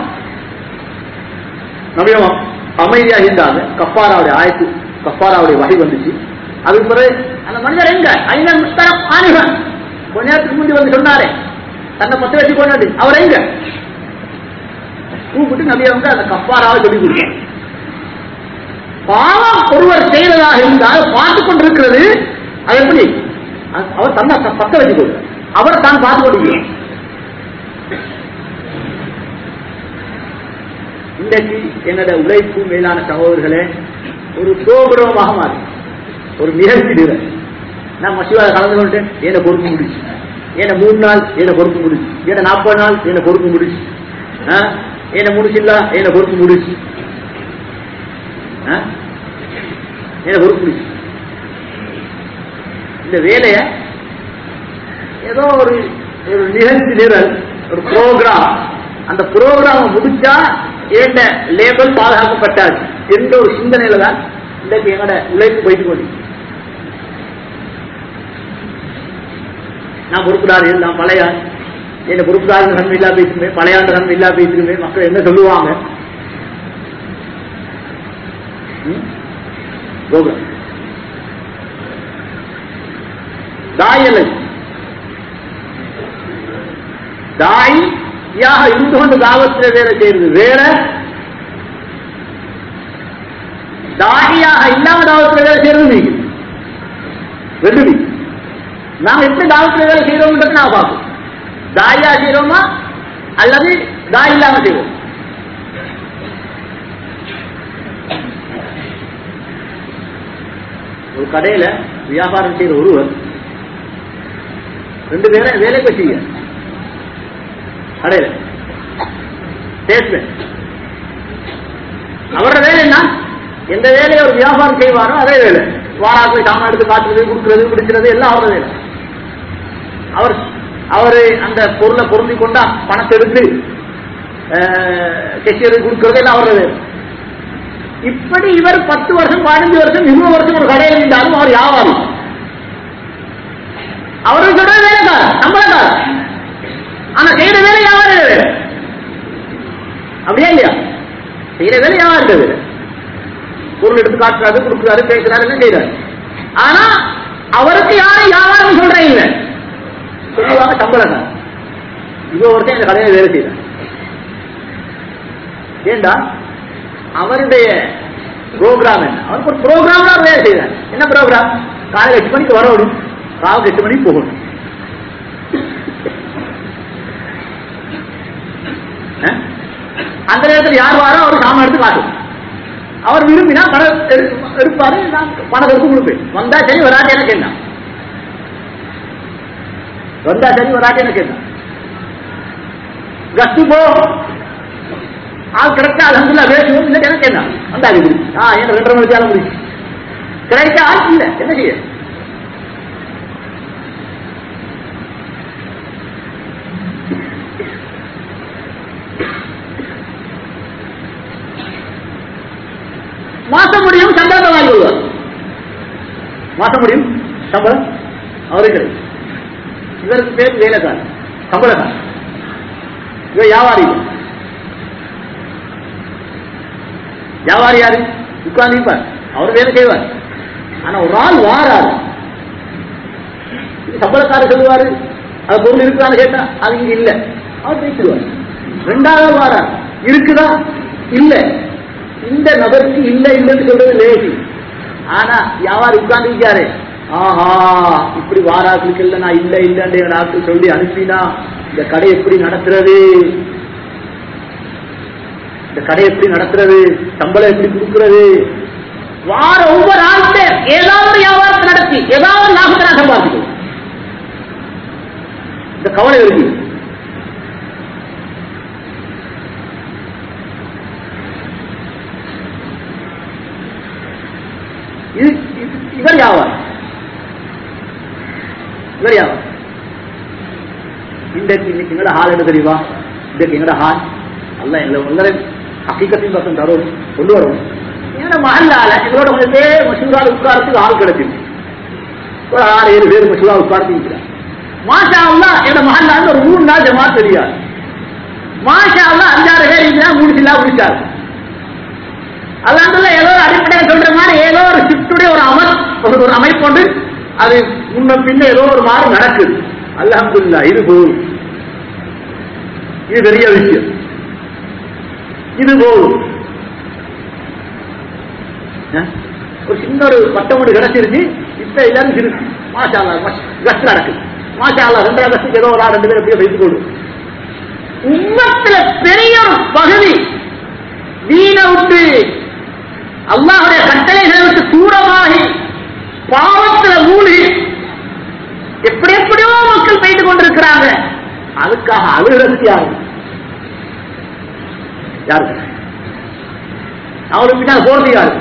நபியமா அமைதியாக இருந்தாங்க கப்பாராவுடைய ஆயத்து கப்பாராவுடைய வகை வந்துச்சு அதுக்கு பிறகு அந்த மனிதர் எங்க ஐநா முஸ்தரம் ஆணிவன் கொஞ்ச நேரத்துக்கு முந்தி வந்து சொன்னாரே தன்னை பத்த வச்சு கொண்டாடு அவர் எங்க கூப்பிட்டு நபி அவங்க அந்த கப்பாராவை சொல்லி கொடுத்தார் பாவம் ஒருவர் செய்வதாக இருந்தால் பார்த்து கொண்டிருக்கிறது அது எப்படி அது- அவர் தன்னை த- பத்த வச்சு கொடுத்தார் அவர் தான் பார்த்து கொண்டிருக்கிறார் இன்றைக்கு என்னோட உழைப்பு மேலான சகோதரர்களே ஒரு கோபுரமாக மாறி ஒரு நிகழ்ச்சி நிகழ் நான் மசிவாத கலந்து கொண்டேன் என்ன பொறுப்பு முடிச்சு என்ன மூணு நாள் என்ன பொறுப்பு முடிச்சு என்ன நாற்பது நாள் என்ன பொறுப்பு முடிச்சு ஆ? என்ன முடிச்சில்ல என்ன பொறுப்பு முடிச்சு ஆ? என்ன பொறுப்பு முடிச்சு இந்த வேலைய ஏதோ ஒரு ஒரு நிகழ்ச்சி நிரல் ஒரு ப்ரோக்ராம் அந்த ப்ரோக்ராம் முடிச்சா ஏண்ட லேபல் பாதுகாக்கப்பட்டாச்சு என்ற ஒரு சிந்தனையில தான் இன்றைக்கு எங்கட உழைப்பு போயிட்டு கொண்டு நான் பொறுப்புதாரி நான் பழைய என்ன பொறுப்புதாரி நன்மை இல்லா பேசுமே பழைய ஆண்டு நன்மை இல்லா பேசுமே மக்கள் என்ன சொல்லுவாங்க ம்? கோபுரம் தாயலை தாயாக இருந்து கொண்டு தாவத்தில் வேலை செய்யறது வேற தாகியாக இல்லாம தாவத்தில் வேலை செய்யறது நீங்க ரெண்டு நீங்க நாம எப்படி தாவத்தில் வேலை செய்யறோம்ன்றது நான் பார்ப்போம் தாயா செய்யறோமா அல்லது தாய் இல்லாம செய்வோம் ஒரு கடையில வியாபாரம் செய்யற ஒருவர் ரெண்டு பேரை வேலைக்கு செய்ய கடையில சேல்ஸ்மேன் அவரோட வேலை என்ன எந்த வேலையை ஒரு வியாபாரம் செய்வாரோ அதே வேலை வாராக்களை சாமான் எடுத்து காட்டுறது கொடுக்கறது பிடிக்கிறது எல்லாம் அவரோட வேலை அவர் அவரு அந்த பொருளை பொருந்தி கொண்டா பணத்தை எடுத்து கெஷியருக்கு கொடுக்கறது எல்லாம் அவரோட வேலை இப்படி இவர் பத்து வருஷம் பதினஞ்சு வருஷம் இருபது வருஷம் ஒரு கடையில் இருந்தாலும் அவர் வியாபாரி அவருக்கு சொல்ற வேலைக்காரர் சம்பளக்காரர் ஆனா செய்யற வேலை வியாபார வேலை அப்படியா இல்லையா செய்யற வேலை வியாபார வேலை பொருள் எடுத்து காட்டுறாரு கொடுக்குறாரு பேசுறாரு எல்லாம் செய்யறாரு ஆனா அவருக்கு யாரும் வியாபாரம் சொல்றேன் இல்லை சொல்லுவாங்க சம்பளக்காரர் இவ ஒருத்தன் இந்த கடையில வேலை செய்யறார் ஏண்டா அவருடைய ப்ரோக்ராம் என்ன அவருக்கு ஒரு ப்ரோக்ராம் வேலை செய்யறார் என்ன ப்ரோக்ராம் காலையில் எட்டு மணிக்கு வரணும் ராவுக்கு எட்டு மணிக்கு போகணும் அஹ்? அந்த நேரத்தில் யார் வாரோ அவர் சாமான் எடுத்து காட்டும் அவர் விரும்பினா பணம் எடு- எடுப்பாரு நான் பணம் எடுத்து கொடுப்பேன் வந்தா சரி வராட்டி எனக்கு என்ன வந்தா சரி வராட்டி எனக்கு என்ன கஸ்து போ ஆள் கிடைச்சா அலமதுல்லா பேசுவோம் இல்லை எனக்கு என்ன வந்தா இது ஆ என்ன ரெண்டரை மணிக்கு ஆள் முடிச்சு கிடைக்க ஆள் இல்லை என்ன செய்ய மாசம் முடியும் சம்பளத்தை வாங்கி விடுவார் மாசம் முடியும் சம்பளம் அவருக்கு கிடைக்கும் இவருக்கு பேர் வேலைக்காரன் சம்பளக்காரன் இவர் வியாபாரி இல்லை. வியாபாரி யாரு உட்கார்ந்து அவர் வேலை செய்வார் ஆனா ஒரு ஆள் வாராரு இது சம்பளக்காரர் சொல்லுவாரு அது பொருள் இருக்குதான்னு கேட்டா அது இங்க இல்ல அவர் பேசிடுவார் ரெண்டாவது ஆள் வாரார் இருக்குதா இல்ல இந்த நபருக்கு இல்ல இல்லைன்னு சொல்றது லேசி ஆனா வியாபாரி உட்கார்ந்து இருக்காரு ஆஹா இப்படி வாராக்களுக்கு இல்ல நான் இல்ல இல்லன்னு நாட்கள் சொல்லி அனுப்பினா இந்த கடை எப்படி நடத்துறது இந்த கடை எப்படி நடத்துறது சம்பளம் எப்படி கொடுக்கிறது வார ஒவ்வொரு ஆளுமே ஏதாவது ஒரு வியாபாரத்தை நடத்தி ஏதாவது ஒரு லாபத்தை நான் சம்பாதிக்கணும் இந்த கவலை இருக்கு இது இது- இவர் வியாபாரம் இவர் வியாபாரம் இன்றைக்கு இன்னைக்கு எங்கட ஹால் என்ன தெரியுமா இன்றைக்கு எங்கட ஹால் அல்ல எங்களை உங்களை ஹக்கீக்கத்தின் பக்கம் தரும் கொண்டு வரும் எங்கட மகளால எங்களோட கொஞ்சம் பேர் மசூரால் உட்காரத்துக்கு ஆள் கிடைச்சிருக்கு ஒரு ஆறு ஏழு பேர் மசூரா உட்கார்ந்து இருக்கிறார் மாஷா அல்லா எங்க மகளால ஒரு மூணு நாள் ஜமாத் தெரியாது மாஷா அல்லா அஞ்சாறு பேர் இருந்தா மூணு சில்லா முடிச்சாரு அல்லாண்டுல ஏதோ ஒரு அடிப்படையை சொல்ற மாதிரி ஏதோ ஒரு ஷிஃப்டுடைய ஒரு அமல் ஒரு ஒரு அமைப்பு கொண்டு அது முன்ன பின்ன ஏதோ ஒரு மாதிரி நடக்குது அல்ஹம்துலில்லாஹ் இது போதும் இது பெரிய விஷயம் இது போதும் அஹ்? ஒரு சின்ன ஒரு பட்டம் ஒன்று கிடைச்சிருச்சு இப்ப எல்லாரும் இருக்கு மாஷா அல்லா கஷ்டம் நடக்குது மாஷா அல்லா ரெண்டாவது கஷ்டத்துக்கு ஏதோ ஒரு ஆள் ரெண்டு பேர் அப்படியே வைத்துக் கொள்ளும் உம்மத்துல பெரிய ஒரு பகுதி வீண விட்டு அல்லாஹுடைய கட்டளைகளை விட்டு தூரமாகி பாவத்துல மூழ்கி எப்படி எப்படியோ மக்கள் போயிட்டு கொண்டிருக்கிறாங்க அதுக்காக அழுகிறது யாரு யாரு அவருக்கு பின்னால் போறது யாரு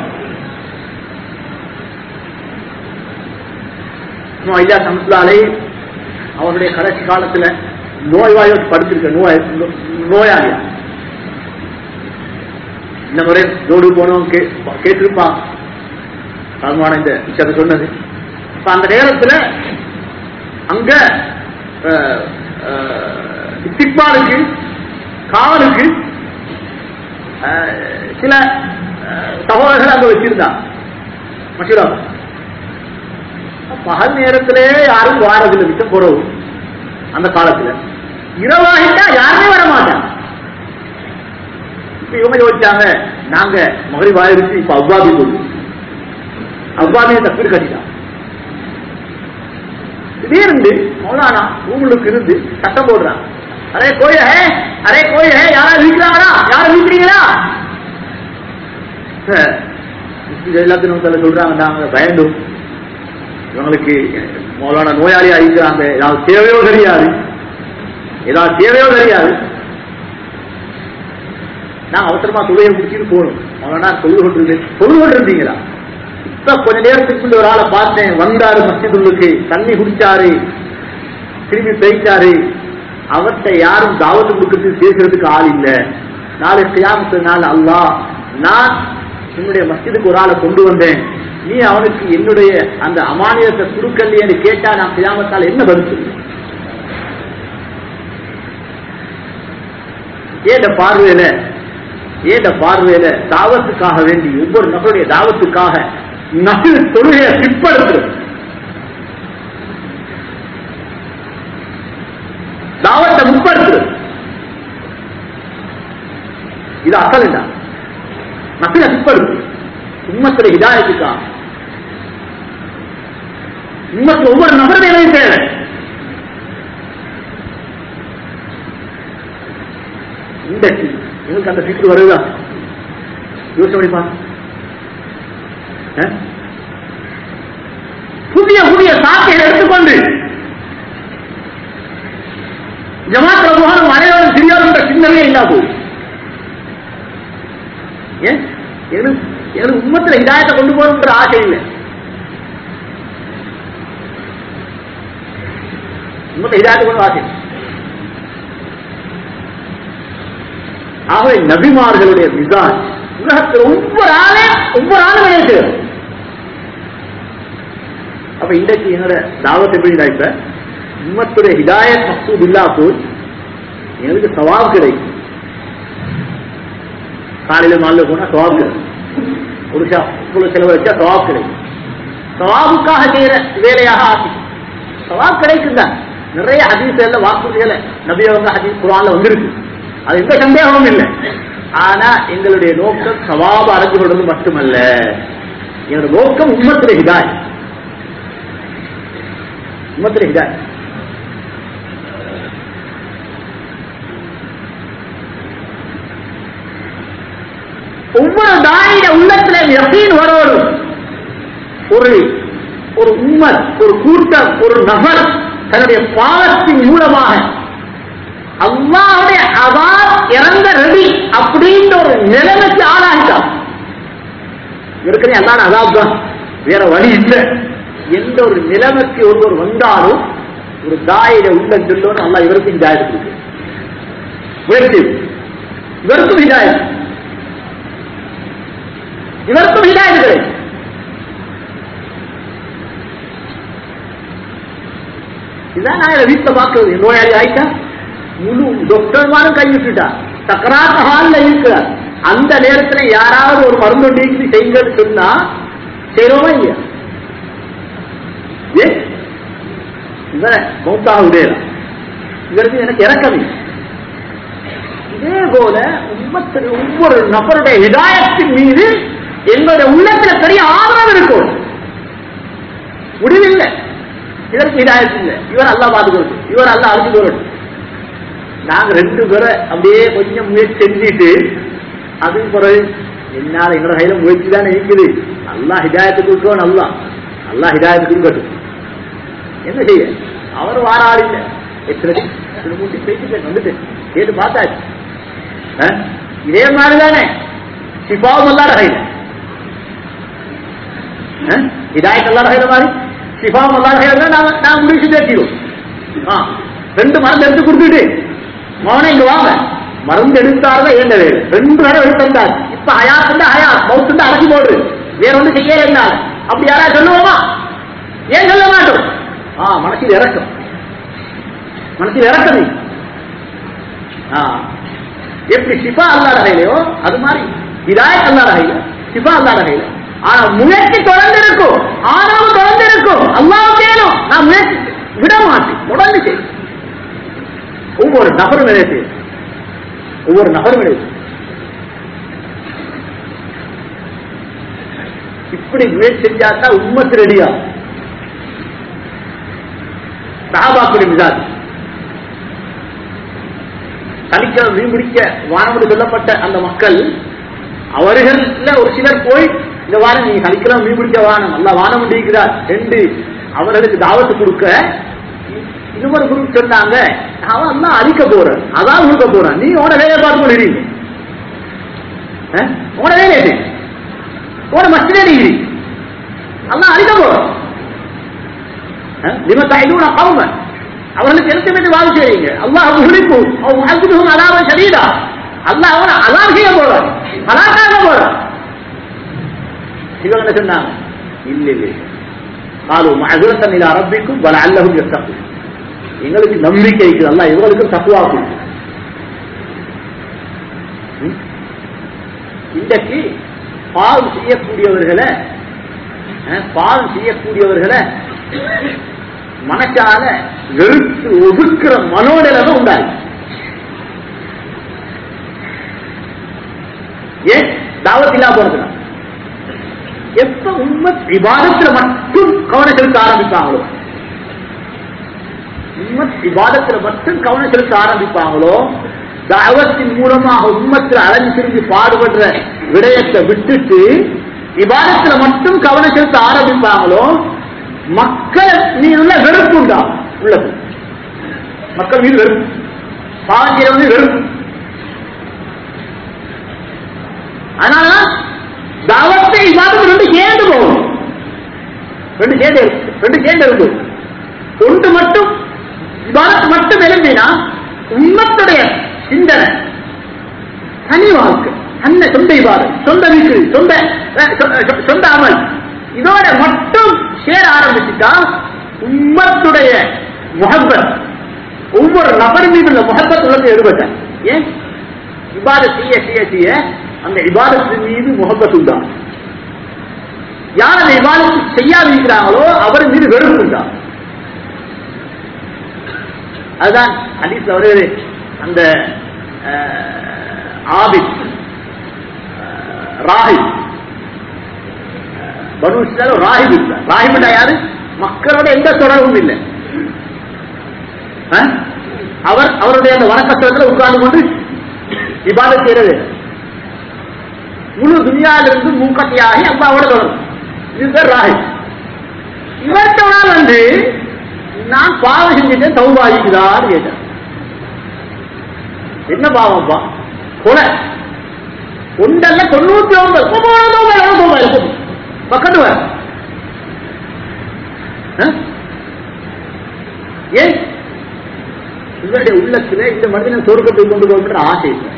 ஐயா சமஸ்லாலை அவருடைய கடைசி காலத்துல நோய்வாயோடு படுத்திருக்க நோய் நோயாளியா இந்த முறை ரோடு போனவன் கே- கேட்டிருப்பான் சாதமான இந்த விஷயத்தை சொன்னது இப்ப அந்த நேரத்துல அங்க அஹ், அஹ், இஸ்திக்பாலுக்கு காவலுக்கு அஹ், சில அஹ், சகோதரர்கள் அங்க வச்சிருந்தாங்க மசூரா பகல் நேரத்திலே யாரும் வாரதில்லை மிச்சம் குறவு அந்த காலத்துல இரவாகிட்டா யாருமே வர மாட்டாங்க இப்ப இவங்க யோசிச்சாங்க நாங்க மகரி வாயிருக்கு இப்ப அவ்வாபி கொள்வோம் அவ்வாபியை தப்பீடு கட்டிட்டான் திடீர்னு மௌலானா ரூமுக்கு இருந்து சட்டம் போடுறான் அரே கோய ஹே அரே கோய ஹே யாராவது இருக்கிறாங்களா யாரும் இருக்கிறீங்களா அஹ், இது எல்லாத்தையும் நம்ம தலை சொல்றாங்க நாங்க பயந்தோம் இவங்களுக்கு மௌலானா நோயாளியா இருக்கிறாங்க ஏதாவது தேவையோ தெரியாது ஏதாவது தேவையோ தெரியாது நான் அவசரமா தொழுகையை முடிச்சுட்டு போகணும் மௌலானா தொழுது கொண்டிருந்தேன் தொழுது கொண்டிருந்தீங்களா இப்ப கொஞ்ச நேரத்துக்கு முன்ன ஒரு ஆளை பார்த்தேன் வந்தாரு மஸ்ஜிதுள்ளுக்கு தண்ணி குடிச்சாரு திரும்பி போயிட்டாரு அவர்கிட்ட யாரும் தாவத்து கொடுக்கறதுக்கு பேசுறதுக்கு ஆள் இல்ல நாளை கியாமத்து நாள் அல்லாஹ் நான் என்னுடைய மஸ்ஜிதுக்கு ஒரு ஆளை கொண்டு வந்தேன் நீ அவனுக்கு என்னுடைய அந்த அமானியத்தை கொடுக்கலையேன்னு கேட்டா நான் கியாமத்தால் என்ன பதில் சொல்லுவேன் ஏண்ட பார்வையில ஏண்ட பார்வையில தாவத்துக்காக வேண்டி ஒவ்வொரு நபருடைய தாவத்துக்காக நகு தொழுகையை பிற்படுத்துறது தாவத்தை முற்படுத்துறது இது அசல் இல்ல நபில பிற்படுத்து உம்மத்துல ஹிதாயத்துக்காக உம்மத்துல ஒவ்வொரு நபர் வேலையும் தேவை இன்றைக்கு எனக்கு அந்த சிக்கு வருதா யோசனை பண்ணி பாருங்க. அஹ்? புதிய புதிய சாக்கைகளை எடுத்துக்கொண்டு ஜமாத் ரகுமான் அனைவரும் சிறியோர் என்ற சின்னமே இல்லா போகுது ஏன் எனக்கு எனக்கு உண்மத்தில் இதாயத்தை கொண்டு போகணுன்ற ஆசை இல்லை உண்மத்தை இதாயத்தை கொண்டு ஆசை இல்லை. ஆகவே நபிமார்களுடைய மிசாஜ் உலகத்தில் ஒவ்வொரு ஆளே ஒவ்வொரு ஆளும் நினைக்கிறது அப்ப இன்றைக்கு என்னோட தாவத் எப்படி இப்ப உம்மத்துடைய ஹிதாயத் மக்சூத் இல்லா போய் எனக்கு சவாப் கிடைக்கும் காலையில மாலையில போனா சவாப் கிடைக்கும் ஒரு இவ்வளவு செலவு வச்சா சவாப் கிடைக்கும் சவாபுக்காக செய்யற வேலையாக ஆக்கி சவாப் கிடைக்கும் தான் நிறைய ஹதீஸ்ல வாக்குறுதிகளை நபி அவங்க ஹதீஸ் குரான்ல வந்திருக்கு அது எந்த சந்தேகமும் இல்லை ஆனா எங்களுடைய நோக்கம் சவாப அடைஞ்சு கொள்வது மட்டுமல்ல எங்களுடைய நோக்கம் உம்மத்திலே ஹிதாய் உம்மத்திலே ஹிதாய் ஒவ்வொரு தாயிட உள்ளத்துல யகீன் வரணும் ஒரு ஒரு உம்மத் ஒரு கூட்டம் ஒரு நபர் தன்னுடைய பாவத்தின் மூலமாக அல்லாவுடைய அதான் இறந்த ரெடி அப்படின்ற ஒரு நிலைமைக்கு ஆளாகிட்டான் இருக்கிற அல்லாத அதாப் தான் வேற வழி இல்லை எந்த ஒரு நிலைமைக்கு ஒருவர் வந்தாலும் ஒரு தாயிட உள்ள சொல்லணும் அல்லா இவருக்கும் ஹிதாயத் கொடுக்கு முயற்சி இவருக்கும் ஹிதாயத் இவருக்கும் ஹிதாயத் கிடைக்கும் இதான் நான் வீட்டில் பார்க்கிறது நோயாளி ஆயிட்டா முழு டாக்டர்மாரும் கைவிட்டுட்டா சக்கராத்த ஹால்ல இருக்கிறார் அந்த நேரத்துல யாராவது ஒரு மருந்து நீக்கி செய்யுங்கன்னு சொன்னா செய்யறோமா இல்லையா ஏ இவர மௌத்தாக உடையல இவருக்கு எனக்கு இறக்கமே இதே போல உம்மத்தில் ஒவ்வொரு நபருடைய இதாயத்தின் மீது எங்களுடைய உள்ளத்துல பெரிய ஆதரவு இருக்கும் முடிவில்லை இதற்கு இதாயத்து இல்லை இவர் அல்லா பாத்துக்கிறது இவர் அல்ல அழுது போறது நாங்க ரெண்டு பேரை அப்படியே கொஞ்சம் முயற்சி செஞ்சுட்டு அதுக்கு பிறகு என்னால எங்களோட கையில முயற்சி தானே இருக்குது அல்லா ஹிதாயத்து கொடுக்கணும் அல்லா அல்லா ஹிதாயத்து கொடுக்கட்டும் என்ன செய்ய அவர் வார ஆள் இல்லை எத்தனை ரெண்டு மூணு பேசிட்டேன் வந்துட்டேன் கேட்டு பார்த்தாச்சு அஹ்? இதே மாதிரி தானே சிபாவும் அல்லாட கையில அஹ்? ஹிதாயத் அல்லாட கையில மாதிரி சிபாவும் அல்லாட கையில தான் நாங்க நான் முடிச்சு தேர்த்திடுவோம் ஆ ரெண்டு மருந்து எடுத்து கொடுத்துட்டு மௌன இங்க வாங்க மருந்து எடுத்தாருதான் ஏண்ட வேறு ரெண்டு தடவை எடுத்தாரு இப்ப ஹயாத் இருந்தா ஹயாத் மவுத் இருந்தா அடக்கி போடு வேற ஒன்றும் செய்ய இருந்தால் அப்படி யாராவது சொல்லுவோமா ஏன் சொல்ல மாட்டோம் ஆ மனசில் இறக்கம் மனசில் இறக்கம் நீ. ஆ எப்படி சிபா அல்லாத கையிலையோ அது மாதிரி இதாயத் அல்லாத கையில சிபா அல்லாத கையில ஆனா முயற்சி தொடர்ந்து இருக்கும் ஆனாலும் தொடர்ந்து இருக்கும் அல்லாஹ் வேணும் நான் முயற்சி விட மாட்டேன் தொடர்ந்து செய்யும் ஒவ்வொரு நபரும் நினைத்து ஒவ்வொரு நபரும் நினைத்து இப்படி முயற்சி செஞ்சாதான் உண்மத்து ரெடியா சாபாக்குடி மிசாஜ் சனிக்கிழமை மீன் பிடிக்க வானம் சொல்லப்பட்ட அந்த மக்கள் அவர்கள ஒரு சிலர் போய் இந்த வாரம் நீங்க சனிக்கிழமை மீன் பிடிக்க வானம் அல்ல வானம் இருக்கிறார் என்று அவர்களுக்கு தாவத்து கொடுக்க இன்னொரு குரூப் சொன்னாங்க அவன் எல்லாம் அழிக்க போறேன் அதான் கொடுக்க போறான் நீ உன வேலையை பார்த்து கொண்டு இருக்கீங்க உன வேலையை செய். உன மஸ்திலே நீ அல்லாஹ் அழிக்க போறான் லிம தாயிலூன கௌமன் அவர்களுக்கு எடுத்து மீது வாழ் செய்யுங்க அல்லாஹ் முஹ்லிக்கு அவ் முஹல்லிஹும் அலாவ ஷதீதா அல்லாஹ் அவனை அலால் செய்ய போறான் ஹலாக்காக போறான் இவங்க என்ன சொன்னாங்க இல்ல இல்லை قالوا معذرة إلى ربكم ولعلهم يتقون எங்களுக்கு நம்பிக்கை இருக்குது அல்லாஹ் இவங்களுக்கும் தக்குவா கொடுக்கும் ம்? இன்றைக்கு பால் செய்யக்கூடியவர்களை அஹ், பால் செய்யக்கூடியவர்களை மனசால வெறுத்து ஒதுக்குற மனோநிலைமை உண்டாய் ஏன் தாவத் இல்லா போறதுனா எப்ப உண்மை விவாதத்துல மட்டும் கவனம் செலுத்த ஆரம்பிப்பாங்களோ உண்மை விவாதத்துல மட்டும் கவனம் செலுத்த ஆரம்பிப்பாங்களோ தாவத்தின் மூலமாக உண்மத்தில் அலைஞ்சு திரிஞ்சு பாடுபடுற விடயத்தை விட்டுட்டு விவாதத்துல மட்டும் கவனம் செலுத்த ஆரம்பிப்பாங்களோ மக்கள் மீதுள்ள வெறுப்பு உண்டாகும் உள்ளது மக்கள் மீது வெறுப்பு பாவம் செய்யறவங்க வெறுப்பு அதனால தாவத்தை இவாதம் ரெண்டு சேர்ந்து போகணும் ரெண்டு சேர்ந்து இருக்கு. ரெண்டு சேர்ந்து இருக்கும் ஒன்று மட்டும் இவாதத்து மட்டும் எழுந்தினா உண்மத்துடைய சிந்தனை தனி வாழ்க்கை அந்த சொந்த இவாதம் சொந்த வீட்டு சொந்த அஹ், சொ- சொ- சொந்த அமல் இதோட மட்டும் சேர ஆரம்பிச்சுட்டா உம்மத்துடைய முகப்பத் ஒவ்வொரு நபர் மீது உள்ள முகப்பத் உள்ளது எடுபட்ட ஏன் இபாதத் செய்ய செய்ய செய்ய அந்த இபாதத்தின் மீது முகப்பத் உண்டா யார் அந்த இபாதத்து செய்யாதிருக்கிறாங்களோ அவர் மீது வெறுப்பு உண்டா அதுதான் ஹதீஸ் வருகிறது அந்த அஹ், ஆபித் அஹ், ராஹிப் பனு இஸ்ராயல் ராஹிப் இல்ல ராஹிப்னா யாரு மக்களோட எந்த தொடர்பும் இல்லை அஹ்? அவர் அவருடைய அந்த வணக்கத்தில் உட்கார்ந்து கொண்டு இபாதத் செய்யறது முழு துனியாவிலிருந்து மூக்கத்தியாகி அல்லாவோட தொடரும் இதுதான் ராஹிப் இவர்கிட்ட ஒரு நாள் வந்து நான் பாவம் செஞ்சுட்டேன் தௌபாகிக்குதான்னு கேட்டேன் என்ன பாவம்ப்பா கொலை ஒன்றல்ல தொண்ணூத்தி ஒன்பது ஒன்பது தௌபா எவ்வளவு தௌபா இருக்கும் பக்கத்து வர ஏன் இவருடைய உள்ளத்துல இந்த மனிதனை சொர்க்கத்தை கொண்டு போகின்ற ஆசை இல்லை.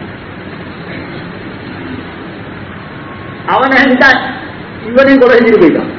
அவனை இந்த இவனையும் கொலை செஞ்சுட்டு போயிட்டான்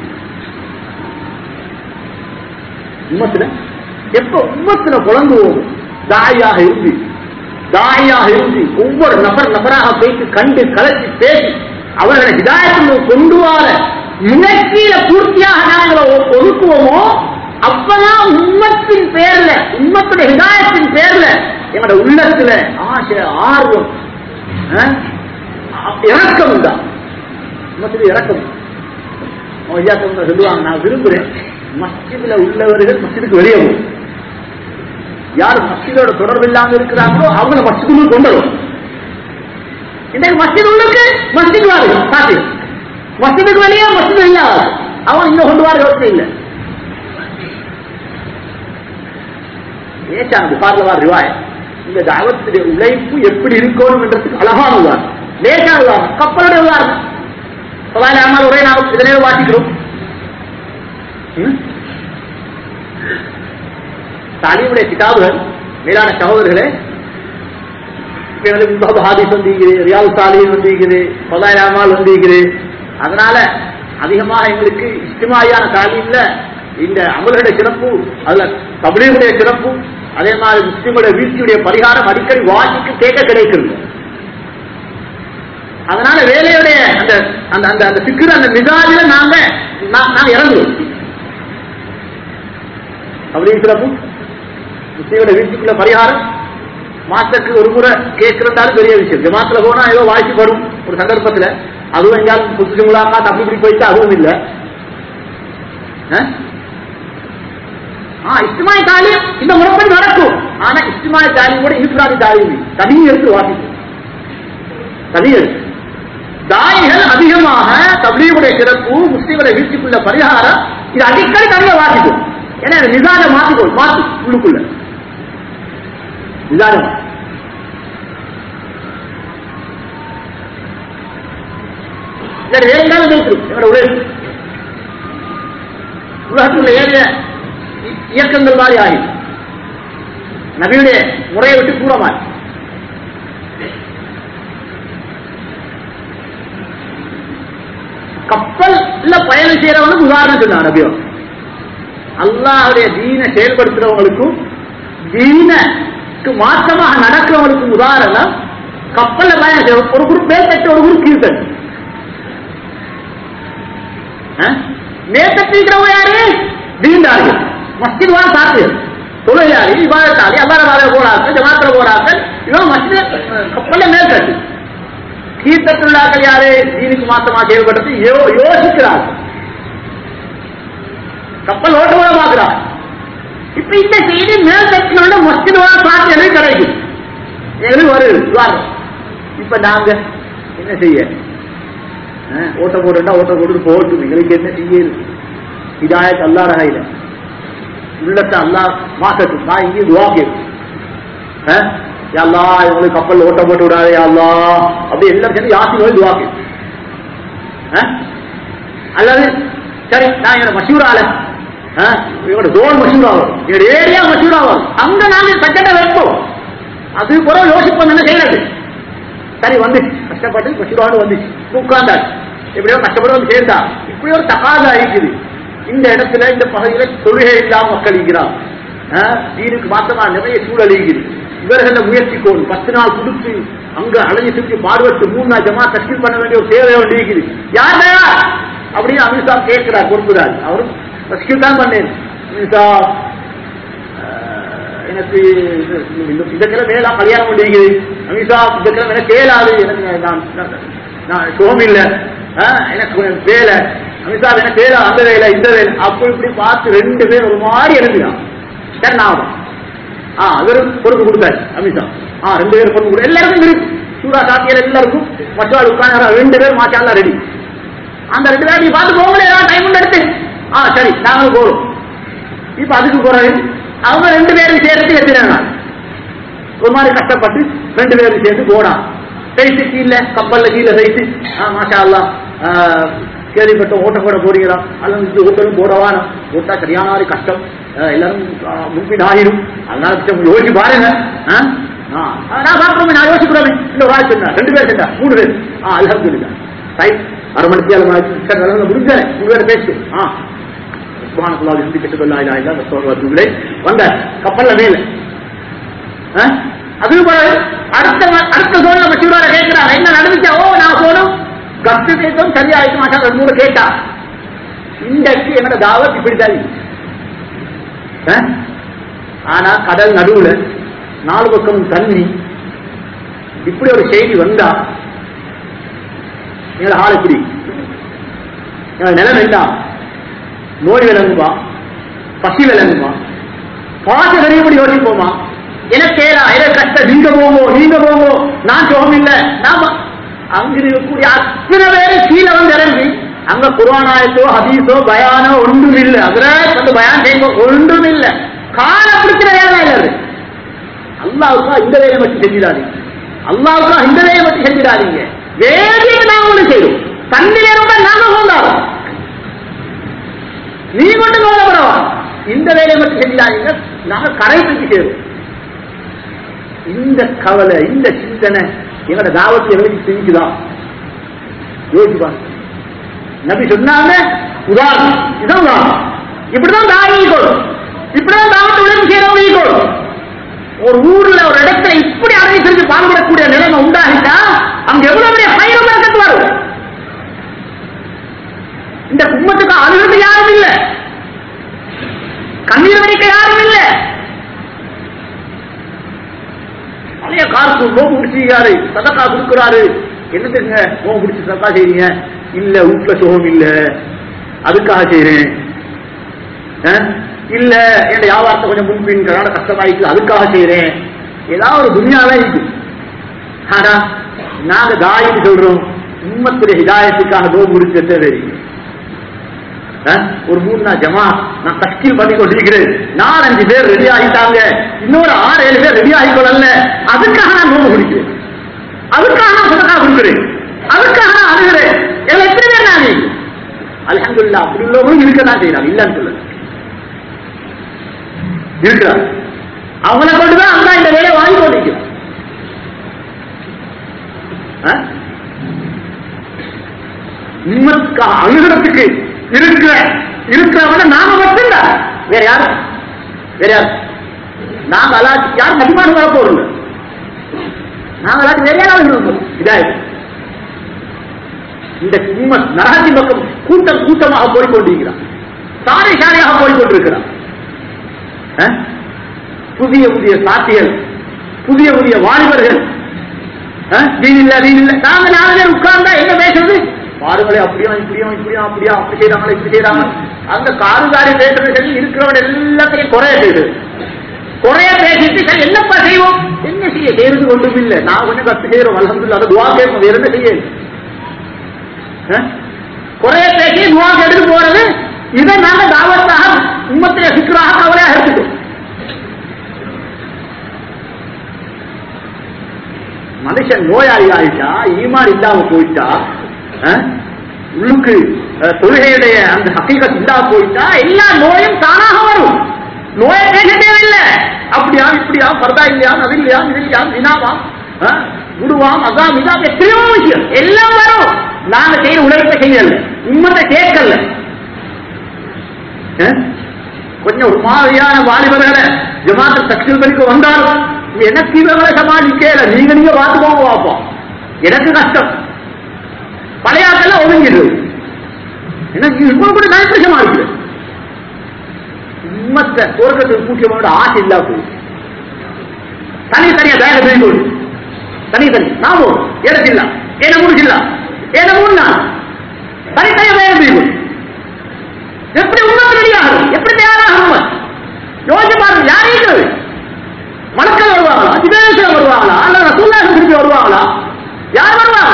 உம்மத்துல எப்ப உம்மத்துல குழந்து போகும் தாயாக இருந்து தாயாக இருந்து ஒவ்வொரு நபர் நபராக போயிட்டு கண்டு கலத்தி பேசி அவர்களை ஹிதாயத்தில் கொண்டு வர முயற்சியில பூர்த்தியாக நாங்கள் ஒ- ஒதுக்குவோமோ அப்பதான் உம்மத்தின் பேர்ல உம்மத்துடைய ஹிதாயத்தின் பேர்ல எங்களோட உள்ளத்துல ஆசை ஆர்வம் அஹ், இறக்கம் உண்டா உம்மத்தில் இறக்கம் அவன் ஐயா சொல்லுங்க, சொல்லுவாங்க நான் விரும்புறேன் மஸ்ஜிதுல உள்ளவர்கள் மஸ்ஜிதுக்கு வெளியே போகும் யார் மஸ்ஜிதோட தொடர்பு இல்லாம இருக்கிறாங்களோ அவங்கள மஸ்ஜிதுக்குள்ள கொண்டு வரும் இன்றைக்கு மஸ்ஜித் உள்ளுக்கு மஸ்ஜித் வாரு சாத்தி மஸ்ஜிதுக்கு வெளியே மஸ்ஜித் இல்லாத அவன் இன்னும் கொண்டு வர யோசனை இல்லை ஏச்சான புகார்ல வார் ரிவாய் இந்த தாவத்துடைய உழைப்பு எப்படி இருக்கணும் என்றதுக்கு அழகான உதாரணம் லேசான உதாரணம் கப்பலுடைய உதாரணம் பதாயிரம் ஒரே நாம் இதனே வாசிக்கிறோம் ம்? தாலிமுடைய கிதாபுகள் மேலான சகோதரர்களே எங்களுக்கு முகமது ஹாதிஸ் வந்திருக்குது ரியால் சாலின் வந்திருக்குது பதாயிரம் அமால் வந்திருக்குது அதனால அதிகமாக எங்களுக்கு இஷ்டமாயான தாலீம்ல இந்த அமலுடைய சிறப்பு அதுல தமிழர்களுடைய சிறப்பு அதே மாதிரி முஸ்லிமுடைய வீழ்ச்சியுடைய பரிகாரம் அடிக்கடி வாசிக்கு கேட்க கிடைக்கிறது அதனால வேலையுடைய அந்த அந்த அந்த அந்த சிக்கிற அந்த மிசாஜில நாங்க நா- நாங்க இறங்குவோம் அப்படி சிறப்பு முஸ்லிமுடைய வீழ்ச்சிக்குள்ள பரிகாரம் மாசத்துக்கு ஒரு முறை கேட்கிறதாலும் பெரிய விஷயம் ஜமாத்துல போனா ஏதோ வாய்ப்புப்படும் ஒரு சந்தர்ப்பத்துல அதுவும் எங்கேயாலும் புதுசு முலாக்கா தப்பி இப்படி போயிட்டு அதுவும் இல்ல அஹ்? ஆ இஸ்மாய் தாலீம் இந்த முறைப்படி நடக்கும் ஆனா இஸ்மாய் தாலீம் கூட இஸ்லாமி தாலீம் தனி எடுத்து வாசிக்கும் தனி எடுத்து தாயிகள் அதிகமாக தபிலீவுடைய சிறப்பு முஸ்லீம்களை வீழ்ச்சிக்குள்ள பரிகாரம் இது அடிக்கடி தனியா வாசிக்கும் ஏன்னா இது நிதான மாத்திக்கோ மாத்து உள்ளுக்குள்ள நிதானம் வேற வேற எங்காவது வைத்திரும் எங்களோட உலகம் உலகத்தில் ஏறிய இ- இயக்கங்கள் மாதிரி ஆகும் நபியுடைய முறையை விட்டு கூறமாய் கப்பல்ல பயணம் செய்யறவனுக்கு உதாரணம் சொன்னார் நபியோ அல்லாஹ்வுடைய தீனை செயல்படுத்துறவங்களுக்கும் தீனுக்கு மாற்றமாக நடக்கிறவங்களுக்கும் உதாரணம் கப்பல்ல பயணம் செய்ய ஒரு குரூப் மேற்கட்டு ஒரு குரூப் கீழ்த்தட்டு மேற்கட்டு இருக்கிறவங்க யாரு தீண்டார்கள் மஸ்ஜித் வார சாத்தியர் தொழிலாளி விவாதத்தாளி அல்லாத வார போறார்கள் ஜமாத்திர போறார்கள் இவன் மஸ்ஜித் கப்பல்ல மேற்கட்டு கீழ்த்தட்டுள்ளார்கள் யாரு தீனுக்கு மாற்றமாக செயல்படுறது யோ- யோசிக்கிறார்கள் கப்பல் ஓட்டமாக பார்க்கிறார் இப்ப இந்த செய்தி மேல் தட்டில் உள்ள மஸ்ஜித் வார சாத்தியர்கள் கிடைக்கும் எங்களுக்கு வருது உதாரணம் இப்ப நாங்க என்ன செய்ய அஹ், ஓட்ட போட்டுட்டா ஓட்ட போட்டு போட்டும் எங்களுக்கு என்ன செய்யுது இதாயத் அல்லா ரகையில உள்ளத்தை அல்லா மாசட்டும் நான் இங்கே துவா கேட்கும் அல்லா இவங்களுக்கு கப்பல் ஓட்ட போட்டு விடாதே அல்லா அப்படி எல்லாரும் சேர்ந்து யாசி போய் துவா கேட்கும் அஹ்? அல்லது சரி நான் என்னோட மசூரால இவரோட ஜோன் மசூரா வரும் என்னோட ஏரியா மசூரா வரும் அங்க நாங்க சட்டத்தை வைப்போம் அது கூட யோசிப்போம் என்ன செய்யறது சரி வந்து கஷ்டப்பட்டு மசூரான்னு வந்துச்சு உட்கார்ந்தாச்சு எப்படியோ கஷ்டப்பட்டு வந்து சேர்ந்தா இப்படி ஒரு தகாதா இருக்குது இந்த இடத்துல இந்த பகுதியில தொழுகை இல்லாம மக்கள் இருக்கிறார் தீனுக்கு மாத்தமா நிறைய சூழல் இருக்குது இவர்கள் முயற்சிக்கோணும் பத்து நாள் கொடுத்து அங்க அலைஞ்சு சுற்றி பாடுபட்டு மூணு நாள் ஜமா தஸ்கீல் பண்ண வேண்டிய ஒரு தேவை ஒன்று இருக்குது யார் தயார் அப்படின்னு அமித்ஷா கேட்கிறார் பொறுப்புதார் அவரும் தஸ்கீல் தான் பண்ணேன் அமித்ஷா ஆஹ், எனக்கு இது- இந்த- இந்த கிழமை எல்லாம் கல்யாணம் பண்ணிக்குது அமித்ஷா இந்த கிழமை எனக்கு கேளாது எனக்கு நான் நான்- நான் சுகம் இல்லை ஆஹ், எனக்கு கொஞ்சம் வேலை அமித்ஷா எனக்கு வேலை அந்த வேலை இந்த வேலை அப்படி இப்படி பார்த்து ரெண்டு பேரும் ஒரு மாதிரி எழுதினான் சரி நான் வரேன். ஆ அவரும் பொறுப்பு கொடுத்தாரு அமித்ஷா ஆ ரெண்டு பேரும் பொறுப்பு கொடு எல்லாருக்கும் இருக்கு சூடா சாத்தியல் எல்லாருக்கும் மற்றவாள் உட்காந்து ரெண்டு பேரும் மாச்சாலாம் ரெடி அந்த ரெண்டு பேரும் நீ பார்த்து போகல ஏதாவது டைம் எடுத்து ஆ சரி நாங்களும் போறோம் இப்ப அதுக்கு போறாரு அவங்க ரெண்டு பேரும் சேர்த்து வச்சிருக்காங்க ஒரு மாதிரி கஷ்டப்பட்டு ரெண்டு பேரும் சேர்ந்து போனா சைத்து கீழே கப்பல்ல கீழே சைத்து ஆ மாஷா அல்லா ஆ, கேள்விப்பட்ட ஓட்ட போட போறீங்களா அல்லது இந்த ஓட்டலும் போடவானோ ஓட்டா சரியான மாதிரி கஷ்டம் ஆ, எல்லாரும் ஆ, முன்பின் ஆகிடும் அதனால கொஞ்சம் யோசிச்சு பாருங்க ஆ? ஆ, நான் பார்க்கிறோமே நான் யோசிக்கிறோமே இல்ல ஒரு ஆள் சொன்னா ரெண்டு பேர் சென்றா மூணு பேர் ஆ அல்ஹம்துலில்லாஹ் சரி அரை மணிக்கு ஏழு மணிக்கு சரி வரல, முடிஞ்சேன் மூணு பேர் பேசு ஆ சுப்ஹானல்லாஹ் வபிஹம்திஹி அஷ்ஹது அல்லா இலாஹா இல்லல்லாஹ் அஸ்தக்ஃபிருல்லாஹ் வ அத்தூபு இலைஹ் வந்த கப்பல்ல மேல ஆ? அது போல அடுத்த ம- அடுத்த சோழ மச்சூரார கேட்கிறாங்க என்ன நடந்துச்சா ஓ நான் போனோம் கத்து கேட்டும் சரியாயிட்டு மாட்டா ரெண்டு மூணு கேட்டா இன்றைக்கு என்னோட தாவத் இப்படிதான் ஆ? ஆனா கடல் நடுவுல நாலு பக்கம் தண்ணி இப்படி ஒரு செய்தி வந்தா எங்களோட ஆள் எப்படி எங்களோட நிலம் என்ன நோய் விளங்குமா பசி விளங்குமா பாச கரியபடி யோசிப்போமா எனக்கு கேளா எனக்கு கஷ்டம் நீங்க போங்கோ நீங்க போங்கோ நான் சுகம் இல்ல நாம அங்க இருக்கக்கூடிய அத்தனை பேரு கீழே வந்து இறங்கி அங்க குர்ஆனாயத்தோ ஹதீஸோ பயானோ ஒன்றும் இல்ல அதுல வந்து பயான் செய்யுங்க ஒன்றும் இல்ல கால பிடிக்கிற வேலை இல்ல அது அல்லாவுக்கா இந்த வேலையை மட்டும் செஞ்சிடாதீங்க அல்லாவுக்கா இந்த வேலையை மட்டும் செஞ்சிடாதீங்க வேலையை நாங்க ஒண்ணு செய்யும் தண்ணி நேரம் நாங்க போந்தாரோம் நீ மட்டும் கவலைப்படவா இந்த வேலையை மட்டும் செஞ்சிடாதீங்க நாங்க கரைத்துக்கு சேரும் இந்த கவலை இந்த சிந்தனை எங்களோட தாவத்தை எங்களுக்கு செஞ்சுதான் யோசிப்பாங்க நபி சொன்னாங்க உதாரணம் இதான் உதாரணம் இப்படிதான் தாயிக்கணும் இப்படிதான் தாவத்தை உதவி செய்யறவங்க ஒரு ஊர்ல ஒரு இடத்துல இப்படி அடங்கி செஞ்சு பாடுபடக்கூடிய நிலைமை உண்டாகிட்டா அங்க எவ்வளவு பெரிய பயிர் வர்க்கத்து வரும் இந்த கும்பத்துக்கு அழுகிறது யாரும் இல்ல கண்ணீர் வடிக்க யாரும் இல்ல பழைய காசு நோம்பு பிடிச்சிருக்காரு சதக்கா கொடுக்குறாரு என்னதுங்க நோம்பு பிடிச்சி சதக்கா செய்றீங்க இல்ல வீட்டுல சுகம் இல்ல அதுக்காக செய்றேன் அஹ்? இல்ல என் வியாபாரத்தை கொஞ்சம் முன்பின்கிறனால கஷ்டமாயிருக்கு அதுக்காக செய்றேன் ஏதாவது ஒரு துணியாவே இருக்கு ஆனா நாங்க தாயின்னு சொல்றோம் உம்மத்துடைய ஹிதாயத்துக்காக நோம்பு பிடிச்ச தேவை அஹ்? ஒரு மூணு நாள் ஜமா நான் தஸ்கீல் பண்ணி கொண்டிருக்கிறேன் நாலஞ்சு பேர் ரெடி ஆகிட்டாங்க இன்னொரு ஆறு ஏழு பேர் ரெடி ஆகிக்கொள்ளல அதுக்காக நான் நோம்பு குடிக்கிறேன் அதுக்காக நான் சதக்கா கொடுக்கிறேன் அதுக்காக நான் அழுகிறேன் இதுல எத்தனை பேர் நான் அல்ஹம்துலில்லாஹ் அப்படி உள்ளவங்களும் இருக்க தான் செய்யறாங்க இல்லன்னு சொல்ல இருக்கிறார் அவனை கொண்டுதான் அல்லா இந்த வேலையை வாங்கி கொண்டிருக்கிறான் அஹ்? உண்மைக்காக அழுகிறதுக்கு இருக்கிற இருக்கிறவன நாம மட்டும்தான் வேற யாரு வேற யாரு நாங்க அல்லாட்டி யார் நபிமானு வர போறோம் நாங்க அல்லாட்டி வேற யாராவது இருக்கோம் இதாயிரம் இந்த உண்மை நரகத்தின் பக்கம் கூட்டம் கூட்டமாக போய்கொண்டிருக்கிறான் சாலை சாலையாக போய்கொண்டிருக்கிறான் அஹ்? புதிய புதிய சாத்தியல் புதிய புதிய வாலிபர்கள் அஹ்? வீண் இல்ல வீண் இல்ல நாங்க நாலு பேர் உட்கார்ந்தா என்ன பேசுறது பாருங்களே அப்படியா இப்படியா இப்படியா அப்படியா அப்படி செய்யறாங்களே இப்படி செய்யறாங்க அந்த காருகாரி பேசுறது சரி இருக்கிறவன் எல்லாத்தையும் குறைய பேசுது குறைய பேசிட்டு சரி என்னப்பா செய்வோம் என்ன செய்ய செய்யறது ஒன்றும் இல்லை நான் கொஞ்சம் கத்து செய்யறோம் அலமதுல்ல அதை துவா கேட்போம் வேற என்ன செய்ய அஹ்? குறைய பேசி துவா எடுத்து போறது இதை நாங்க தாவத்தாக உம்மத்திலே சிக்கலாக கவலையாக எடுத்துட்டோம் மனுஷன் நோயாளி ஆயிட்டா ஈமான் இல்லாம போயிட்டா அஹ், உள்ளுக்கு அஹ், தொழுகையுடைய அந்த ஹக்கீகத் இல்லாம போயிட்டா எல்லா நோயும் தானாக வரும் நோயை பேச தேவையில்லை அப்படியா இப்படியா பர்தா இல்லையா அது இல்லையா இது இல்லையா வினாவா அஹ், குடுவாம் அதான் இதான் எத்தனையோ விஷயம் எல்லாம் வரும் நாங்க செய்யற உழைப்பை செய்யல உண்மத்தை கேட்கல அஹ், கொஞ்சம் ஒரு மாதிரியான வாலிபர்களை ஜமாத்த தக்ஷல் பண்ணிக்க வந்தாலும் எனக்கு இவங்களை சமாளிக்கல நீங்க நீங்க பார்த்துக்கோங்க பார்ப்போம் எனக்கு கஷ்டம் பழைய ஆட்கள் ஒதுங்கிடு எனக்கு இப்போ கூட நான் எப்படி சமாளிக்கிறேன் உண்மத்தை தோற்கத்துக்கு கூட்டியவனோட ஆசை இல்லா போய் தனி தனியா வேலை செய்து கொடு தனி தனி நாமோ ஏடத்தில்ல ஏன முடிச்சில்ல ஏன மூணு தனித்தனியா வேலை செய்து கொடு எப்படி உண்மை ரெடியாகும் எப்படி தயாராகும் உண்மை யோசிச்சு பாருங்க யாரையும் மலக்கள் வருவாங்களா அதிவேசம் வருவாங்களா அல்ல ரசூல்லாஹ் திருப்பி வருவாங்களா யார் வருவாங்க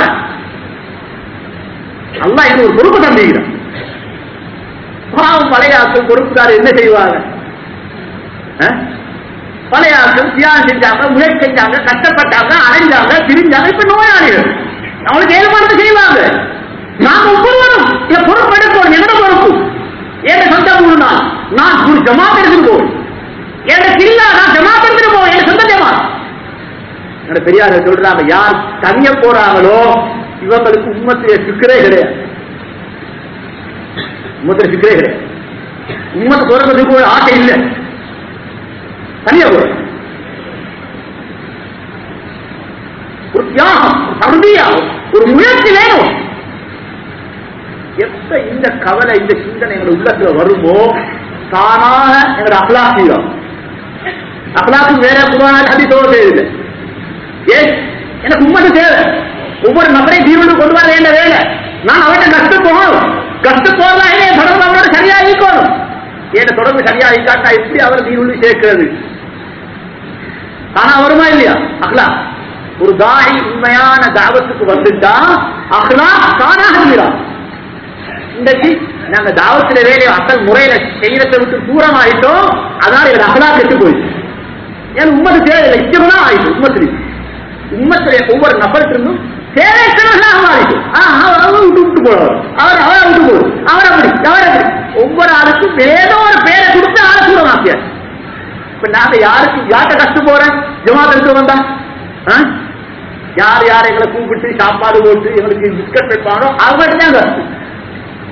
அல்லாஹ் இது ஒரு பொறுப்பு தந்திக்கிறான் பாவம் பழைய ஆட்கள் பொறுப்புக்காரர் என்ன செய்வாங்க அஹ்? பழைய ஆட்கள் தியாகம் செஞ்சாங்க முயற்சி செஞ்சாங்க கஷ்டப்பட்டாங்க அடைஞ்சாங்க பிரிஞ்சாங்க இப்ப நோயாளிகள் அவங்களுக்கு ஏற்பாடு செய்வாங்க நாம ஒவ்வொருவரும் இதை பொறுப்பு எடுப்போம் என்னோட பொறுப்பு என் சொந்த ஊரு நான் நான் ஒரு ஜமாத் எடுத்துட்டு போவேன் என் இல்லா நான் ஜமாத் எடுத்துட்டு போவேன் என் சொந்த ஜமாத் என்னோட பெரியார் சொல்றாங்க யார் தனிய போறாங்களோ இவங்களுக்கு உண்மத்திலே சிக்கரே கிடையாது உண்மத்திலே சிக்கரே கிடையாது உண்மத்தை சொல்றதுக்கு ஒரு ஆசை இல்லை தனியா போற ஒரு தியாகம் ஒரு தகுதியா ஒரு முயற்சி வேணும் எப்ப இந்த கவலை இந்த சிந்தனை எங்க உள்ளத்துல வருமோ தானாக எங்களோட அகலாசீரம் அகலாக்கு வேற குரான ஹதீஸோட செய்யுது ஏன் எனக்கு உண்மை தேவை ஒவ்வொரு நபரையும் தீர்வு கொண்டு வர வேண்டிய வேலை நான் அவர்கிட்ட கஷ்டம் போகணும் கஷ்டம் போகலாம் என் தொடர்பு அவரோட சரியா ஈக்கணும் என் தொடர்பு சரியா ஈக்காட்டா எப்படி அவர் தீர்வு சேர்க்கிறது ஆனா வருமா இல்லையா அஹ்லா ஒரு தாய் உண்மையான தாவத்துக்கு வந்துட்டா அஹ்லா தானாக தீரா இன்றைக்கு நாங்க தாவத்துல வேலையை அசல் முறையில செய்யறதை விட்டு தூரம் ஆயிட்டோம் அதனால எங்க அகலா கெட்டு போயிடுச்சு ஏன் உம்மது தேவையில்லை இச்சமெல்லாம் ஆயிடுச்சு உம்மத்திரி உம்மத்திலே ஒவ்வொரு நபருக்கும் தேவைக்கிறவர்களாக மாறிட்டு அவர் விட்டு விட்டு போடுவார் அவர் அவரை விட்டு போடும் அவர் அப்படி அவர் அப்படி ஒவ்வொரு ஆளுக்கும் ஏதோ ஒரு பேரை கொடுத்து ஆளை தூரமாக்கியார் இப்ப நாங்க யாருக்கு யார்கிட்ட கஷ்டம் போறேன் ஜமாத் எடுத்து வந்தா ஆ? யார் யார் எங்களை கூப்பிட்டு சாப்பாடு போட்டு எங்களுக்கு பிஸ்கட் வைப்பானோ அவங்கள்ட்ட தான் கஷ்டம்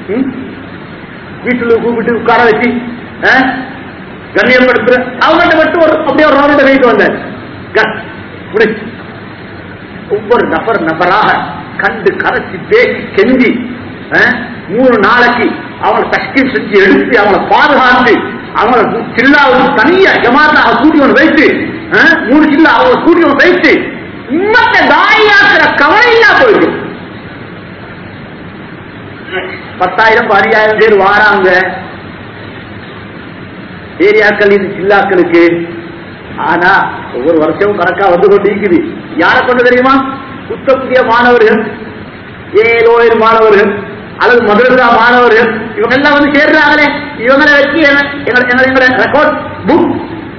ம்? வீட்டுல கூப்பிட்டு உட்கார வச்சு ஆ? கண்ணியப்படுத்துற அவங்ககிட்ட மட்டும் ஒரு அப்படியே ஒரு ரவுண்ட் கைட்டு வந்தார் கட் முடிச்சு ஒவ்வொரு நபர் நபராக கண்டு கரைச்சி பேசி கெஞ்சி ஆ? மூணு நாளைக்கு அவங்களை தஷ்கீல் செஞ்சு எடுத்து அவங்களை பாதுகாத்து அவங்கள சில்லாவுக்கு தனியா ஜமாத்தாக கூட்டி ஒன்று வைத்து ஆ? மூணு சில்லா அவங்களை கூட்டி ஒன்று வைத்து உம்மத்தை தாயாக்குற கவலை இல்லா போயிடும் பத்தாயிரம் பதினாயிரம் பேர் வாராங்க ஏரியாக்கள் இது ஜில்லாக்களுக்கு ஆனா ஒவ்வொரு வருஷமும் கணக்கா வந்து கொண்டு இருக்குது யாரை கொண்டு தெரியுமா புத்த புதிய மாணவர்கள் ஏழோயிரம் மாணவர்கள் அல்லது மதுரா மாணவர்கள் இவங்க எல்லாம் வந்து சேர்றாங்களே இவங்களை வச்சு எங்க- எங்க- எங்க- எங்களோட ரெக்கார்ட் புக்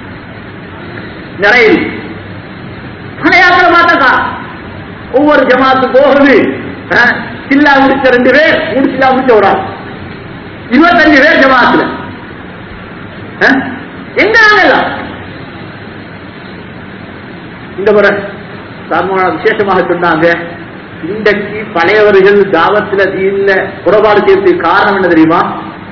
நிறைய பழையாக்களை பார்த்தாக்கா ஒவ்வொரு ஜமாத்து போகுது ஆ, சில்லா முடிச்ச ரெண்டு பேர் மூணு சில்லா முடிச்ச ஒரு ஆள் இருபத்தஞ்சு பேர் ஜமாத்துல ஆ? எங்க நாங்கெல்லாம் இந்த முறை சம விசேஷமாக சொன்னாங்க இன்றைக்கு பழையவர்கள் தாவத்துல தீன்ல புறப்பாடு செய்யறதுக்கு காரணம் என்ன தெரியுமா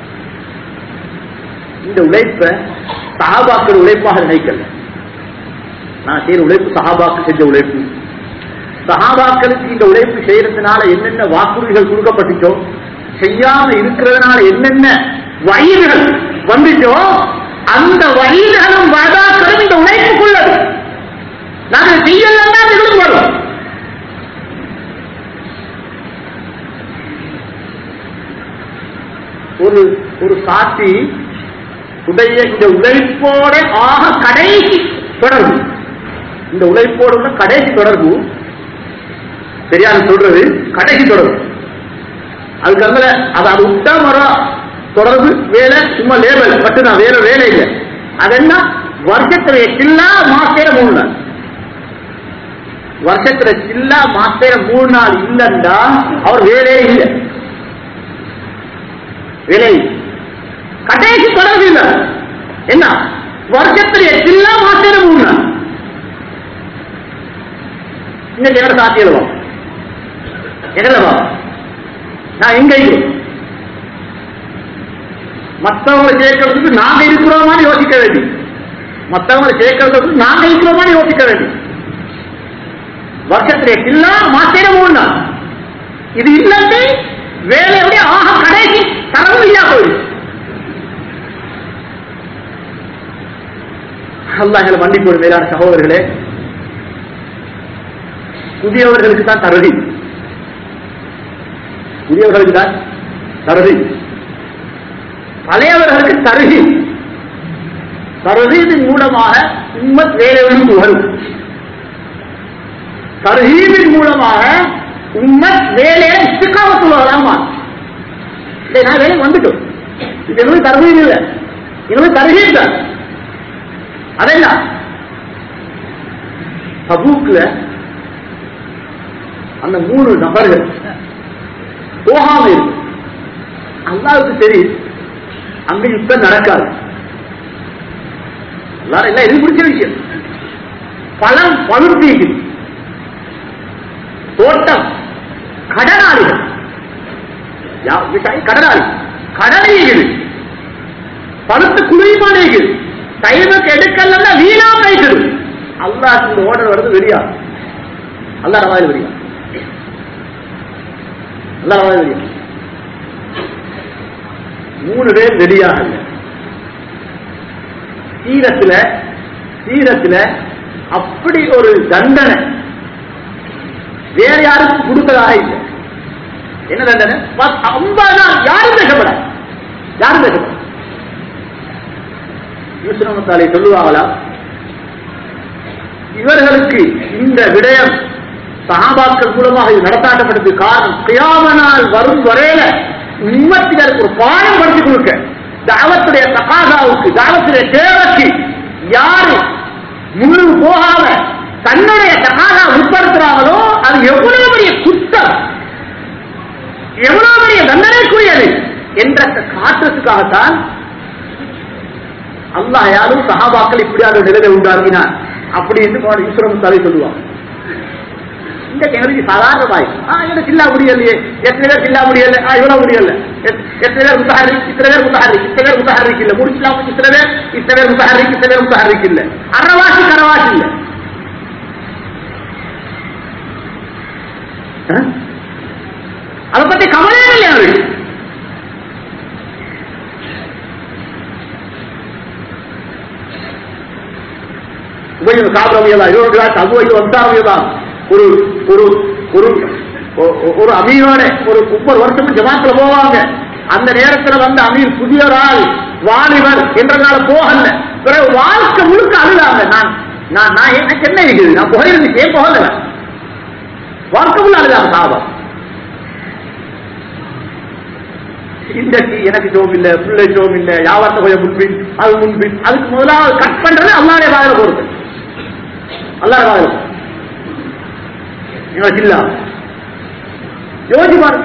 இந்த உழைப்ப சஹாபாக்கள் உழைப்பாக நினைக்கல நான் செய்யற உழைப்பு சஹாபாக்கு செஞ்ச உழைப்பு சஹாபாக்களுக்கு இந்த உழைப்பு செய்யறதுனால என்னென்ன வாக்குறுதிகள் கொடுக்கப்பட்டுச்சோ செய்யாம இருக்கிறதுனால என்னென்ன வயதுகள் வந்துச்சோ அந்த வயதுகளும் வதாக்களும் இந்த உழைப்புக்குள்ளது நாங்கள் செய்யலன்னா அது எங்களுக்கு வரும் ஒரு ஒரு சாட்சி உடைய இந்த உழைப்போட ஆக கடைசி தொடர்பு இந்த உழைப்போட உள்ள கடைசி தொடர்பு சரியான சொல்றது கடைசி தொடர்பு அதுக்கு அந்த அது அது விட்டா மரம் தொடர்பு வேலை சும்மா லேபல் மட்டும்தான் வேற வேலை இல்லை அது என்ன வருஷத்துல சில்லா மாசேர மூணு நாள் வருஷத்துல சில்லா மாசேர மூணு நாள் இல்லைண்டா அவர் வேலையே இல்லை வேலை இல்லை. கடைசி தொடர்பு இல்லை என்ன வருஷத்துல சில்லா மாசேர மூணு நாள் இன்னைக்கு என்ன சாத்தியமா எங்கல்லவா நான் எங்க இருக்கிறோம் மத்தவங்களை சேர்க்கறதுக்கு நாங்க இருக்கிறோமான்னு யோசிக்க வேண்டி மத்தவங்களை சேர்க்கறதுக்கு நாங்க இருக்கிறோமான்னு யோசிக்க வேண்டி வருஷத்துல இல்லா மாசேர மூணு நாள் இது இல்லாட்டி வேலையுடைய ஆக கடைசி தரவு இல்லா போயிடுச்சு அல்லாஹ் எங்களை மன்னிப்பு மேலான சகோதரர்களே புதியவர்களுக்கு தான் தருதி புதியவர்களுக்கு தான் தருதி பழையவர்களுக்கு தருகி தருகீதின் மூலமாக உம்மத் வேலைகளுக்கு வரும் தருகீதின் மூலமாக உம்மத் வேலையை இஸ்திகாமத்துள்ளவர்களாக இல்லை நான் வேலைக்கு வந்துட்டோம் இது எங்களுக்கு தருகீது இல்லை எங்களுக்கு தருகீது தான் அதெல்லாம் தபூக்ல அந்த மூணு நபர்கள் போகாம இருக்கு அல்லாவுக்கு தெரியும் அங்க யுத்தம் நடக்காது எல்லாரும் எல்லாம் இது பிடிச்ச விஷயம் பழம் பழுத்தீங்க தோட்டம் கடனாளிகள் யா- விவசாயி கடனாளி கடனைகள் பழுத்து குளிர்மானேகள் டைமுக்கு எடுக்கலன்னா வீணா போய்க்குது அல்லாஹ் இந்த ஓர்டர் வருது வெளியா அல்லா ரவாயில் வெளியா அல்லா ரவாயில் வெளியா மூணு பேர் வெளியாகல சீரத்துல சீரத்துல அப்படி ஒரு தண்டனை வேற யாருக்கும் கொடுக்கறதாக இல்லை என்ன தண்டனை பத்- ஐம்பது நாள் யாரும் பேசப்பட யாரும் பேசப்பட யூசுனமத்தாலை சொல்லுவாங்களா இவர்களுக்கு இந்த விடயம் சகாபாக்கள் மூலமாக இது நடத்தாட்டப்பட்டது காரணம் கியாம நாள் வரும் வரையில உம்மத்தினருக்கு ஒரு பாடம் படிச்சு கொடுக்க தாவத்துடைய தகாதாவுக்கு தாவத்துடைய தேவைக்கு யாரு முன்னுக்கு போகாம தன்னுடைய தகாதா உட்படுத்துறாங்களோ அது எவ்வளவு பெரிய குற்றம் எவ்வளவு பெரிய தண்டனைக்குரியது என்ற காட்டுறதுக்காகத்தான் அல்லாஹ் யாரும் சஹாபாக்கள் இப்படியான நிலையை உண்டாக்கினார் அப்படி என்று ஈஸ்வரம் தலை சொல்லுவான் இந்த எங்களுக்கு சாதாரணமாய் ஆ எனக்கு சில்லா முடியலையே எத்தனை பேர் சில்லா முடியல ஆ இவ்வளவு முடியல எத்- எத்தனை பேர் முத்தஹரி இத்தனை பேர் முத்தஹரி இத்தனை பேர் முத்தஹரிக்கு இல்ல முடிச்சலாம் இத்தனை பேர் இத்தனை பேர் முத்தஹரிக்கு இத்தனை பேர் முத்தஹரிக்கு இல்ல அறவாசி கரவாசி இல்ல ஆ? அதை பத்தி கவலையே இல்லை அவருக்கு உபயோக காபிரவியதா இருபது அபுவையோ வந்தாவியதா ஒரு ஒரு ஒரு ஒ- ஒரு அமீரோட ஒரு முப்பது வருஷம் ஜமாத்துல போவாங்க அந்த நேரத்துல வந்து அமீர் புதிய ஒரு ஆள் வாலிபர் என்றனால போகல பிறகு வாழ்க்கை முழுக்க அழுதாங்க நான் நான் நான் எனக்கு என்ன இருக்குது நான் புகையிருந்து ஏன் போகல வாழ்க்கை முள்ள அழுதாங்க சாபம் இன்றைக்கு எனக்கு ஜோம் இல்ல பிள்ளை ஜோம் இல்ல வியாபாரத்தை கொஞ்சம் முன்பின் அது முன்பின் அதுக்கு முதலாவது கட் பண்றது அல்லாடைய வாயில போறது அல்லாட வாயில எங்களுக்கு இல்ல யோசிச்சு பாரு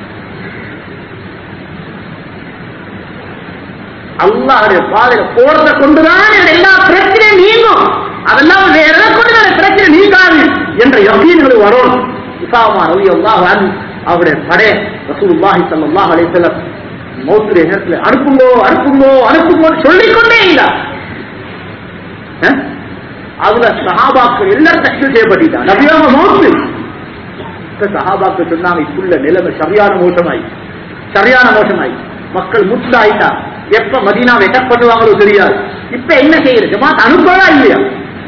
அல்லாஹுடைய பாதையில போறத கொண்டுதான் என்னுடைய எல்லா பிரச்சனையும் நீங்கும் அதெல்லாம் வேற எதை கொண்டு என்னுடைய பிரச்சனை நீங்காது என்ற யகீன்கள் வரும் இசாமா ரவி அல்லாஹ் அவருடைய படை ரசூலுல்லாஹி ஸல்லல்லாஹு அலைஹி வஸல்லம் மௌத்துடைய நேரத்தில் அனுப்புங்கோ அனுப்புங்கோ அனுப்புங்கோ சொல்லிக்கொண்டே இல்ல அஹ்? அதுல சஹாபாக்கள் எல்லாரும் தஷ்கீல் செய்யப்பட்டாங்க நபியாக மௌத்து இப்ப சஹாபாக்கள் சொன்னாங்க இப்புள்ள நிலைமை சரியான மோசமாய் சரியான மோசமாய் மக்கள் முத்தாயிட்டா எப்ப மதீனா வெட்டப் பண்ணுவாங்களோ தெரியாது இப்ப என்ன செய்யறது ஜமாத் அனுப்பவா இல்லையா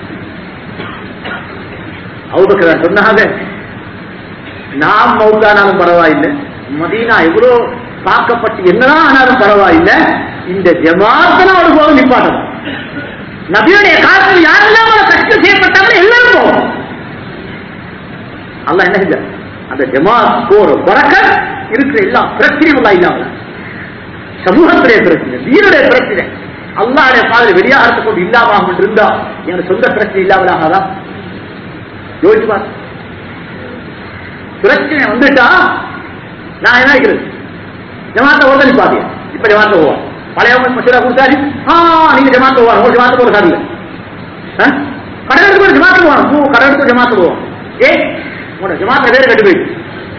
அவுபக்கர் சொன்னாங்க நாம் மௌத்தானாலும் பரவாயில்லை மதீனா எவ்வளோ பார்க்கப்பட்டு என்னதான் ஆனாலும் பரவாயில்லை இந்த ஜமாத்தன ஒரு போதும் நிப்பாட்டம் நபியுடைய காலத்தில் யாரெல்லாம் அவரை கஷ்டம் செய்யப்பட்டாங்களோ எல்லாரும் போவோம் அல்லாஹ் என்ன செஞ்சார் அந்த ஜமாத் போற பறக்க இருக்கிற எல்லா பிரச்சனையும் எல்லாம் இல்லாம சமூகத்துடைய பிரச்சனை வீருடைய பிரச்சனை அல்லாடைய பாதையில் வெளியாகத்தை கொண்டு இல்லாம இருந்தா எனக்கு சொந்த பிரச்சனை இல்லாமலாகாதா யோசிச்சு பாரு பிரச்சனை வந்துட்டா நான் என்ன நினைக்கிறது ஜமாத்த ஓதலி பாத்தியா இப்ப ஜமாத்த போவான் பழையவங்க மசூரா கொடுத்தாரு ஆ நீங்க ஜமாத்த போவாங்க ஒரு ஜமாத்த போற சரியில்லை கடை எடுத்து போய் ஜமாத்த போவான் பூ கடை எடுத்து ஜமாத்த போவான் ஏ உன்னோட ஜமாத்த வேறு கட்டு போயிட்டு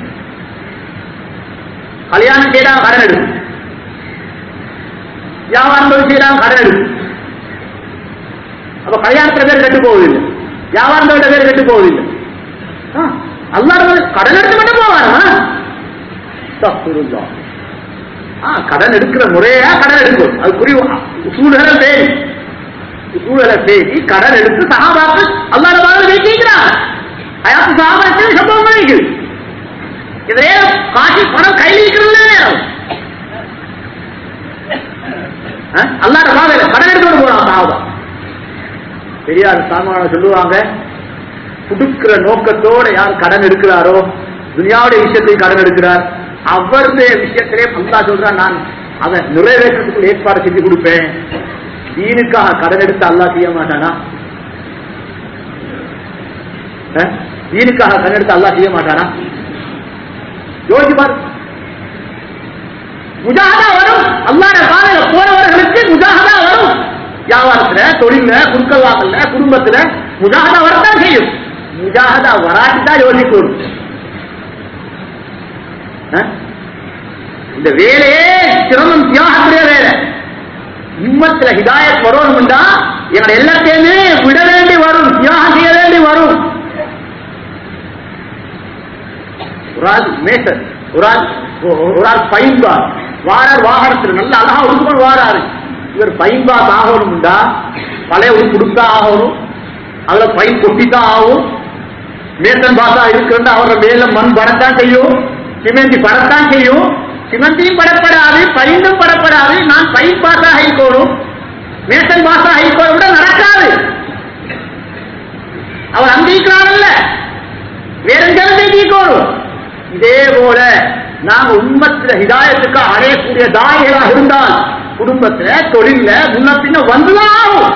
கல்யாணம் செய்யலாம் கடன் எடுக்கும் வியாபாரம் தொழில் செய்யலாம் கடன் எடுக்கும் அப்ப கல்யாணத்துல பேர் கட்டு போவதில்லை வியாபாரம் தொழில பேர் கட்டு போவதில்லை ஆ, அல்லாஹ் கடன் எடுத்து மட்டும் போவாரா அஸ்தக்ஃபிருல்லாஹ். ஆ கடன் எடுக்கிற முறையா கடன் எடுக்கும் அது புரியும் சூழலை தேடி சூழலை தேடி கடன் எடுத்து சகாபாக்கு அல்லாத வாழ்ந்து வைக்கிறார் அயாத்து சகாபாத்தில் சம்பவம் இருக்குது இதே காசி பணம் கையில் இருக்கிறது நேரம் அல்லாத பாதையில கடன் எடுத்து போறான் சகாபா பெரியார் சாமான சொல்லுவாங்க புடுக்கிற நோக்கத்தோட யார் கடன் எடுக்கிறாரோ துனியாவுடைய விஷயத்தில் கடன் எடுக்கிறார் அவருடைய விஷயத்திலே அல்லா சொல்றான் நான் அதை நிறைவேற்றத்துக்கு ஏற்பாடு செஞ்சு கொடுப்பேன் தீனுக்காக கடன் எடுத்து அல்லாஹ் செய்ய மாட்டானா அஹ்? தீனுக்காக கடன் எடுத்து அல்லாஹ் செய்ய மாட்டானா யோசிச்சு பாரு முஜாகதா வரும் அல்லாட பாதையில போறவர்களுக்கு முஜாகதா வரும் வியாபாரத்துல தொழில குடுக்கல் வாங்கல குடும்பத்துல முஜாகதா வரத்தான் செய்யும் முஜாகதா வராட்டி தான் யோசிக்கணும் அஹ்? இந்த வேலையே சிரமம் தியாகத்துடைய வேலை உம்மத்துல ஹிதாயத் வரணும்டா எங்களை எல்லாத்தையுமே விட வேண்டி வரும் தியாகம் செய்ய வேண்டி வரும் ஒரு ஆள் மேசர் ஒரு ஆள் ஒ- ஒரு ஆள் பைன்பார் வாரார் வாகனத்தில் நல்ல அழகா உடுக்கணும் வாராரு இவர் பைன்பாஸ் ஆகணும்டா பழைய உடுப்பு கொடுத்தா ஆகணும் அதுல பைன் கொட்டித்தான் ஆகும் மேசன் பாசா இருக்கிறதா அவரோட மேல மண் படத்தான் செய்யும் சிமெண்டி படத்தான் செய்யும் சிமெண்டியும் படப்படாது பைண்டும் படப்படாது நான் பைன் பாசா ஹைகோணும் மேசன் பாசா ஹைகோட விட நடக்காது அவர் அங்கீகாரல்ல வேற எங்கிருந்து நீக்கணும் இதே போல நாங்க உண்மத்துல ஹிதாயத்துக்கு அடையக்கூடிய தாயிகளாக இருந்தால் குடும்பத்துல தொழில்ல முன்ன பின்ன வந்துதான் ஆகும்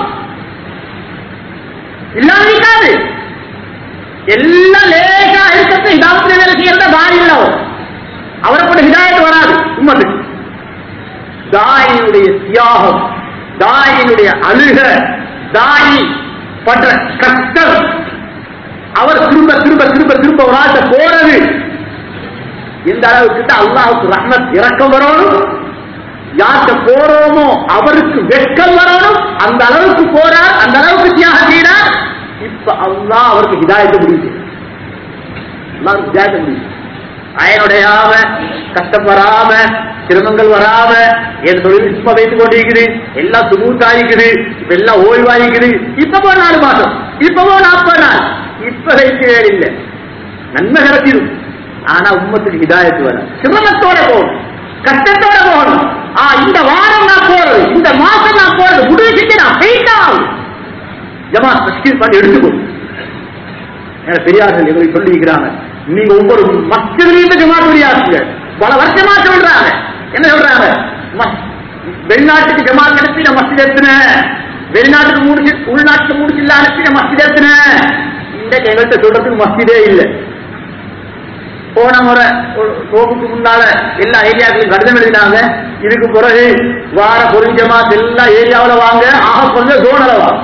இல்லாம நிக்காது எல்லாம் லேசா இருக்கிறது ஹிதாயத்துல வேலை செய்யறத தாய் இல்ல அவர். அவரை கூட ஹிதாயத்து வராது உம்மத்துக்கு தாயினுடைய தியாகம் தாயினுடைய அழுக தாய் படுற கஷ்டம் அவர் திரும்ப திரும்ப திரும்ப திரும்ப ஒரு ஆட்ட போறது எந்த அளவுக்கு அல்லாஹுக்கு ரஹ்மத் இறக்கம் வரணும் யார்கிட்ட போறோமோ அவருக்கு வெட்கம் வரணும் அந்த அளவுக்கு போறார் அந்த அளவுக்கு தியாகம் செய்யறார் இப்ப அல்லாஹ் அவருக்கு ஹிதாயத்தை முடியுது அல்லாஹ் ஹிதாயத்தை முடியுது அயனுடையாம கஷ்டம் வராம சிரமங்கள் வராம என் தொழில் இப்ப வைத்துக் கொண்டிருக்குது எல்லாம் சுமூத்தாயிக்குது இப்ப எல்லாம் ஓய்வாயிக்குது இப்பவோ நாலு மாசம் இப்பவோ நாற்பது நாள் இப்ப வைக்கவே இல்லை நன்மை கிடைச்சிடும் ஆனா உம்மத்துக்கு ஹிதாயத்து வர சிரமத்தோட போகணும் கஷ்டத்தோட போகணும் ஆ இந்த வாரம் நான் போறது இந்த மாசம் நான் போறது முடிச்சுட்டு நான் போயிட்டா ஜமா தஸ்கீர் பண்ணி எடுத்துக்கோ என பெரியார்கள் எங்களுக்கு சொல்லிக்கிறாங்க நீங்க ஒவ்வொரு மக்களிலிருந்து ஜமாத் பெரியார்கள் பல வருஷமா சொல்றாங்க என்ன சொல்றாங்க மஸ்- வெளிநாட்டுக்கு ஜமாத் அனுப்பி நான் மஸ்ஜித் எத்தின வெளிநாட்டுக்கு முடிச்சு உள்நாட்டுக்கு முடிச்சில்ல அனுப்பி நான் மஸ்ஜித் எத்தின இந்த எங்கள்கிட்ட சொல்றதுக்கு மஸ்ஜிதே இல்லை போன முறை ஒரு கோபுக்கு முன்னால எல்லா ஏரியாக்களையும் கடிதம் எழுதினாங்க இதுக்கு பிறகு வார பொருஞ்சமா எல்லா ஏரியாவுல வாங்க ஆக கொஞ்சம் ஜோனல வாங்க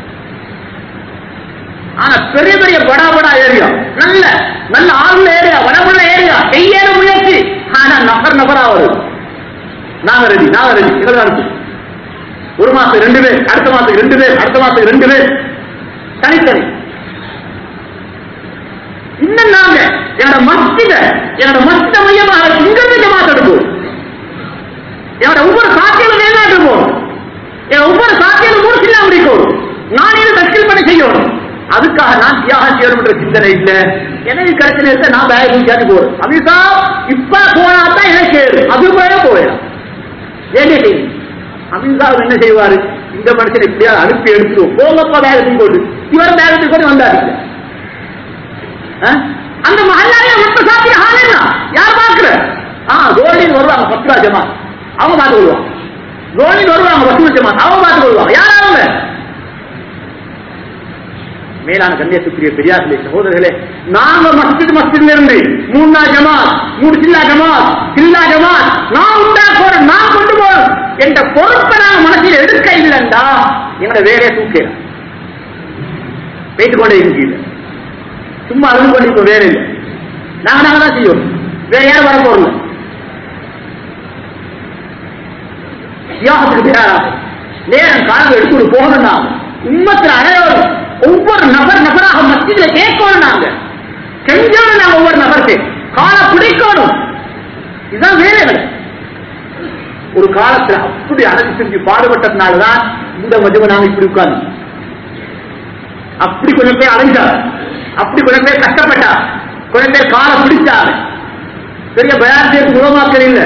ஆனா பெரிய பெரிய படா படா ஏரியா நல்ல நல்ல ஆளுள்ள ஏரியா வனமுள்ள ஏரியா செய்யற முயற்சி ஆனா நபர் நபரா வருது நாங்க ரெடி நாங்க ரெடி இதில் அனுப்பு ஒரு மாசம் ரெண்டு பேர் அடுத்த மாசத்துக்கு ரெண்டு பேர் அடுத்த மாசத்துக்கு ரெண்டு பேர் தனித்தனி இன்னும் நாங்க என்னோட மஸ்தித என்னோட மஸ்தித மையமாக இங்கிருந்து ஜமாத் எடுப்போம் என்னோட ஒவ்வொரு சாத்தியம் வெளிநாட்டு போகணும் என் ஒவ்வொரு சாத்தியம் முடிச்சுலாம் முடிக்கும் நான் இதை தஸ்கில் பண்ணி செய்யணும் அதுக்காக நான் தியாகம் செய்யணும்ன்ற சிந்தனை இல்ல எனக்கு கிடைச்ச நேரத்தை நான் வேலை செஞ்சு போறேன் அமிதா இப்ப போனா தான் எனக்கு சேரு அது போய போயிடும் வேண்டிய செய்தி அமித்ஷா என்ன செய்வாரு இந்த மனுஷன் எப்படியாவது அனுப்பி எடுத்துருவோம் போங்கப்பா வேகத்துக்கு போட்டு இவர் வேகத்துக்கு போட்டு வந்தாரு அஹ்? அந்த மகல்லாரிய மொத்த சாத்திய ஆள் என்ன யார் பாக்குற ஆ கோல்டின் வருவாங்க பத்து ஜமா அவங்க பார்த்து கொள்வாங்க கோல்டின் வருவாங்க பத்து ஜமா அவங்க பார்த்து கொள்வாங்க யார் அவங்க மேலான கண்ணியத்துக்குரிய பெரியார்களே சகோதரர்களே நாங்க மஸ்ஜித் மஸ்ஜித்ல இருந்து மூணா ஜமாத் மூணு சில்லா ஜமாத் சில்லா ஜமாத் நான் உண்டா போற நான் கொண்டு போறோம் என்ற பொறுப்பை நாங்க மனசில் எடுக்க இல்லைண்டா எங்களோட வேலையை தூக்கலாம் வைத்துக் கொண்டே இருக்கீங்க சும்மா அழுது கொண்டு இப்ப வேற இல்லை நாங்க நாங்க தான் செய்வோம் வேற யாரும் வர போறோம் தியாகத்துக்கு தயாராக நேரம் காலம் எடுத்து போகணும் நாங்க உம்மத்தில் அனைவரும் ஒவ்வொரு நபர் நபராக மத்தியில கேட்கணும் நாங்க செஞ்சோம் நாங்க ஒவ்வொரு நபருக்கு கால பிடிக்கணும் இதுதான் வேலைகள் ஒரு காலத்துல அப்படி அழகு செஞ்சு பாடுபட்டதுனாலதான் இந்த மஜம நாங்க இப்படி உட்கார்ந்து அப்படி கொஞ்சம் பேர் அலைஞ்சார் அப்படி கொஞ்சம் பேர் கஷ்டப்பட்டார் கொஞ்சம் பேர் காலை பிடிச்சார் பெரிய பயான் செய்து குணமாக்கல் இல்ல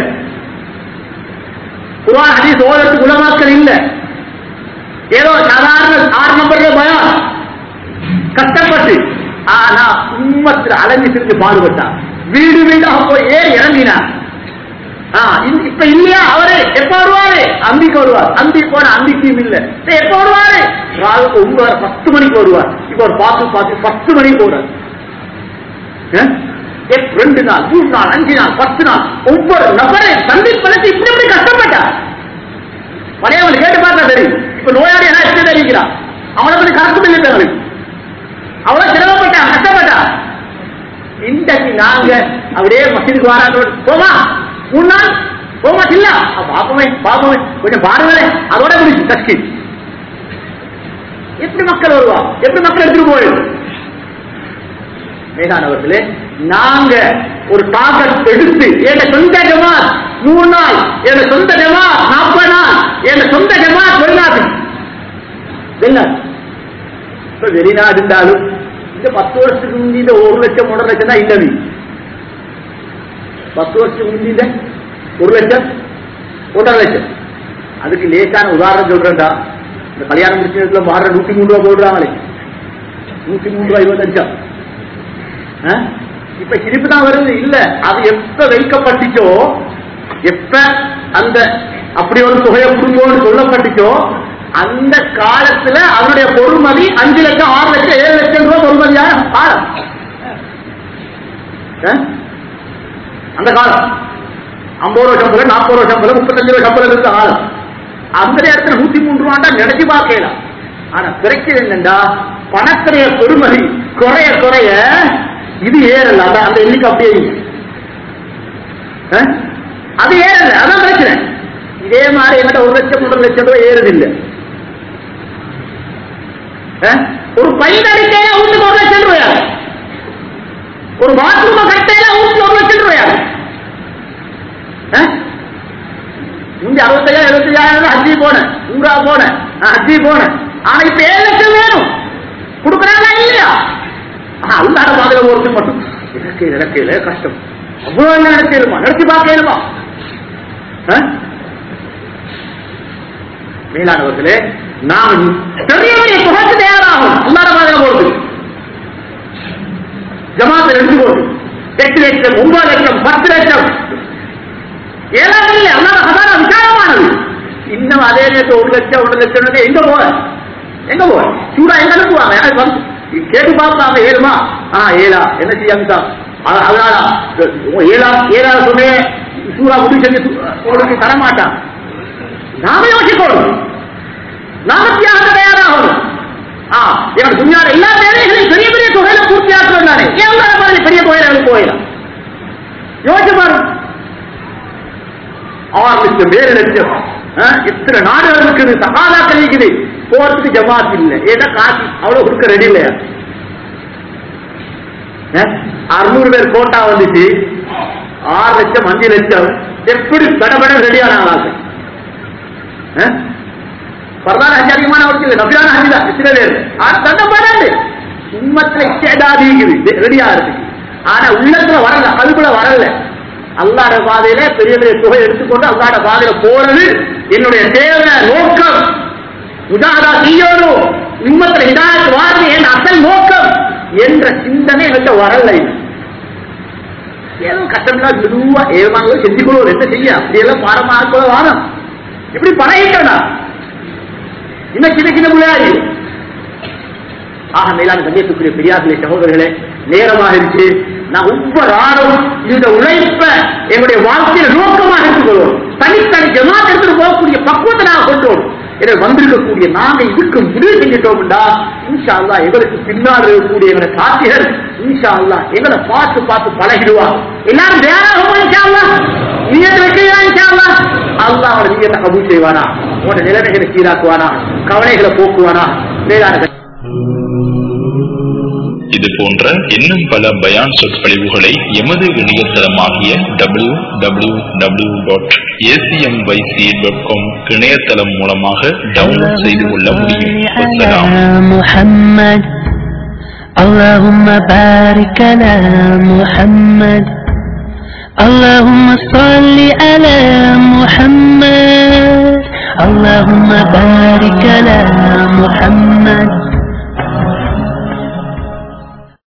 குர்ஆன் ஹதீஸ் ஓதற்கு குணமாக்கல் இல்ல ஏதோ சாதாரண ஆறு நம்பர்ல பயம் கஷ்டப்பட்டு ஆனா உம்மத்தில் அலைஞ்சு செஞ்சு பாடுபட்டார் வீடு வீடாக போய் ஏறி இறங்கினார் ஆ, இந்த- இப்ப இல்லையா அவரு எப்ப வருவாரு அந்திக்கு வருவார் அந்தி போன அந்திக்கும் இல்ல சரி, எப்ப வருவாரு ராவுக்கு ஒன்பது பத்து மணிக்கு வருவார் இப்ப ஒரு பார்த்து பார்த்து பத்து மணிக்கு போறார் ஆ? எப்- ரெண்டு நாள் மூணு நாள் அஞ்சு நாள் பத்து நாள் ஒவ்வொரு நபரை சந்திப்பதற்கு இப்படி இப்படி கஷ்டப்பட்டார் பழையவன் கேட்டு பார்த்தா தெரியும் இப்ப நோயாளி என்ன எப்படி தெரிவிக்கிறான் அவனை பத்தி கணக்கு இல்லை அவனுக்கு அவ்வளவு சிரமப்பட்டான் கஷ்டப்பட்டான் இன்றைக்கு நாங்க அப்படியே மசீதுக்கு வராங்க போமா மூணு நாள் போமா இல்ல பாப்பமே பாப்பமே கொஞ்சம் பாருங்களே அதோட முடிச்சு கஷ்டி எப்படி மக்கள் வருவா எப்படி மக்கள் எடுத்துட்டு போயிடும் மேகானவர்களே நாங்க ஒரு டார்கெட் எடுத்து என் சொந்த ஜமாத் மூணு நாள் என் சொந்த ஜமாத் நாற்பது நாள் என் சொந்த ஜமாத் வெளிநாட்டு வெளிநாட்டு இப்ப வெளிநாடு இருந்தாலும் இந்த பத்து வருஷத்துக்கு முந்தி இந்த ஒரு லட்சம் ஒன்றரை லட்சம் தான் இல்லவி பத்து வருஷத்துக்கு முந்தி இந்த ஒரு லட்சம் ஒன்றரை லட்சம் அதுக்கு லேசான உதாரணம் சொல்றேன்டா இந்த கல்யாணம் முடிச்சதுல மாற நூத்தி மூணு ரூபா போடுறாங்களே நூத்தி மூணு ரூபா இருபத்தஞ்சா ஆ? இப்ப சிரிப்பு தான் வருது இல்ல அது எப்ப வைக்கப்பட்டுச்சோ எப்ப அந்த அப்படி ஒரு தொகையை குடும்பம்னு சொல்லப்பட்டுச்சோ அந்த காலத்துல அதனுடைய பொறுமதி அஞ்சு லட்சம் ஆறு லட்சம் ஏழு லட்சம் ரூபாய் பொறுமதியான காலம் ஆ? அந்த காலம் ஐம்பது ரூபா சம்பளம் நாற்பது ரூபா சம்பளம் முப்பத்தஞ்சு ரூபா சம்பளம் இருந்த காலம் அந்த நேரத்துல நூத்தி மூணு ரூபாண்டா நினைச்சு பார்க்கலாம் ஆனா பிறக்கிறது என்னண்டா பணத்துடைய பெருமதி குறைய குறைய இது ஏறல அந்த அந்த எண்ணிக்கை அப்படியே இருக்கு. அஹ்? அது ஏறல அதான் பிரச்சனை இதே மாதிரி என்கிட்ட ஒரு லட்சம் ஒன்றரை லட்சம் ரூபாய் ஏறுது இல்ல அஹ்? ஒரு பைந்தடிக்கையா வீட்டுக்கு ஒரு லட்சம் ரூபாயா ஒரு பாத்ரூம் கட்டையில வீட்டுக்கு ஒரு லட்சம் ரூபாயா அஹ்? இங்க அறுபத்தையாயிரம் எழுபத்தையாயிரம் அஜி போனேன் ஊரா போனேன் அஜி போனேன் ஆனா இப்ப ஏழு லட்சம் வேணும் கொடுக்கறாங்களா இல்லையா ஆனா அல்லாத மாதிரி ஒருத்தர் மட்டும் எனக்கு நடக்கையில கஷ்டம் அவ்வளவு எல்லாம் நடக்கலுமா நடத்தி பார்க்கலுமா மேலானவர்களே நாம் பெரிய பெரிய தொகைக்கு தயாராகும் அல்லாத மாதிரி போறது ஜமாத்தில் எடுத்து போகுது எட்டு லட்சம் ஒன்பது லட்சம் பத்து லட்சம் ஏழாவது இல்லை அல்லாத ஹசானா விசாலமானது இன்னும் அதே நேரத்தில் ஒரு லட்சம் ஒன்றரை லட்சம் எங்க போற எங்க போற சூடா எங்க அனுப்புவாங்க எனக்கு வந்து கேட்டு பார்ப்பாங்க ஏழுமா ஆ ஏழா என்ன செய்யாங்க அதனால ஏழா ஏழா சொன்னேன் சூடா முடிவு செஞ்சு உங்களுக்கு தரமாட்டான் நாம யோசிக்கணும் நாம தியாக தயாராகணும் ஆ எனக்கு துணியார எல்லா வேலைகளையும் பெரிய பெரிய தொகையில பூர்த்தி ஆக்குறோம் தானே ஏன் மாதிரி பெரிய தொகையில போயிடலாம் யோசிச்சு பாருங்க ஆறு லட்சம் ஏழு லட்சம் ஆ, எத்தனை நாடுகள் இருக்குது சகாதாக்கள் இருக்குது போறதுக்கு ஜமாத் இல்லை ஏன்னா காசு அவ்வளவு கொடுக்க ரெடி இல்லையா அறுநூறு பேர் கோட்டா வந்துச்சு ஆறு லட்சம் அஞ்சு லட்சம் எப்படி கடபட ரெடியான ஆளாங்க பரவாயில்ல அஞ்சு அதிகமான அவருக்கு இல்லை நபியான அஞ்சு தான் எத்தனை பேர் தண்டப்படாது உண்மத்துல இச்சேடாதி இருக்குது ரெடியா இருக்கு ஆனா உள்ளத்துல வரல கல்புல வரல அல்லாட பாதையில பெரிய பெரிய தொகை எடுத்துக்கொண்டு அல்லாட பாதையில போறது என்னுடைய தேவை நோக்கம் உதாரணா செய்யணும் உண்மத்துல இதாயத்து வாரது என் அசல் நோக்கம் என்ற சிந்தனை என்கிட்ட வரல இது. ஏதோ கஷ்டம்லாம் மெதுவா ஏமாங்க செஞ்சு கொள்வோம் என்ன செய்ய அப்படியெல்லாம் பாடமாக கூட வாரம் இப்படி பழகிட்டா இன்னும் சின்ன சின்ன பிள்ளையாரி ஆக மேலான கண்ணியத்துக்குரிய பெரியார்களே சகோதரர்களே நேரமாக இருக்கு நான் ஒவ்வொரு ஆளும் இந்த உழைப்ப எங்களுடைய வாழ்க்கையில நோக்கமாக எடுத்துக்கொள்வோம் தனித்தனி ஜமாத் எடுத்துட்டு போகக்கூடிய பக்குவத்தை நாங்கள் கொண்டோம் எனவே வந்திருக்கக்கூடிய நாங்க இதுக்கு முடிவு செஞ்சிட்டோம்டா இன்ஷா அல்லா எங்களுக்கு பின்னால் இருக்கக்கூடிய எங்களை சாத்தியர் இன்ஷா அல்லா எங்களை பார்த்து பார்த்து பழகிடுவா எல்லாரும் தயாராகுமா இன்ஷா அல்லா நீயத்தை வைக்கிறா இன்ஷா அல்லா அல்லாஹ் அவனை நீயத்தை கபூல் செய்வானா உன்னோட நிலைமைகளை சீராக்குவானா கவலைகளை போக்குவானா மேலான இது போன்ற இன்னும் பல பயான் சொற்பொழிவுகளை எமது இணையதளமாகிய W W W dot ACMYC dot com இணையதளம் மூலமாக டவுன்லோட் செய்து கொள்ள முடியும் வசலாம் على محمد اللهم بارك على محمد اللهم صل على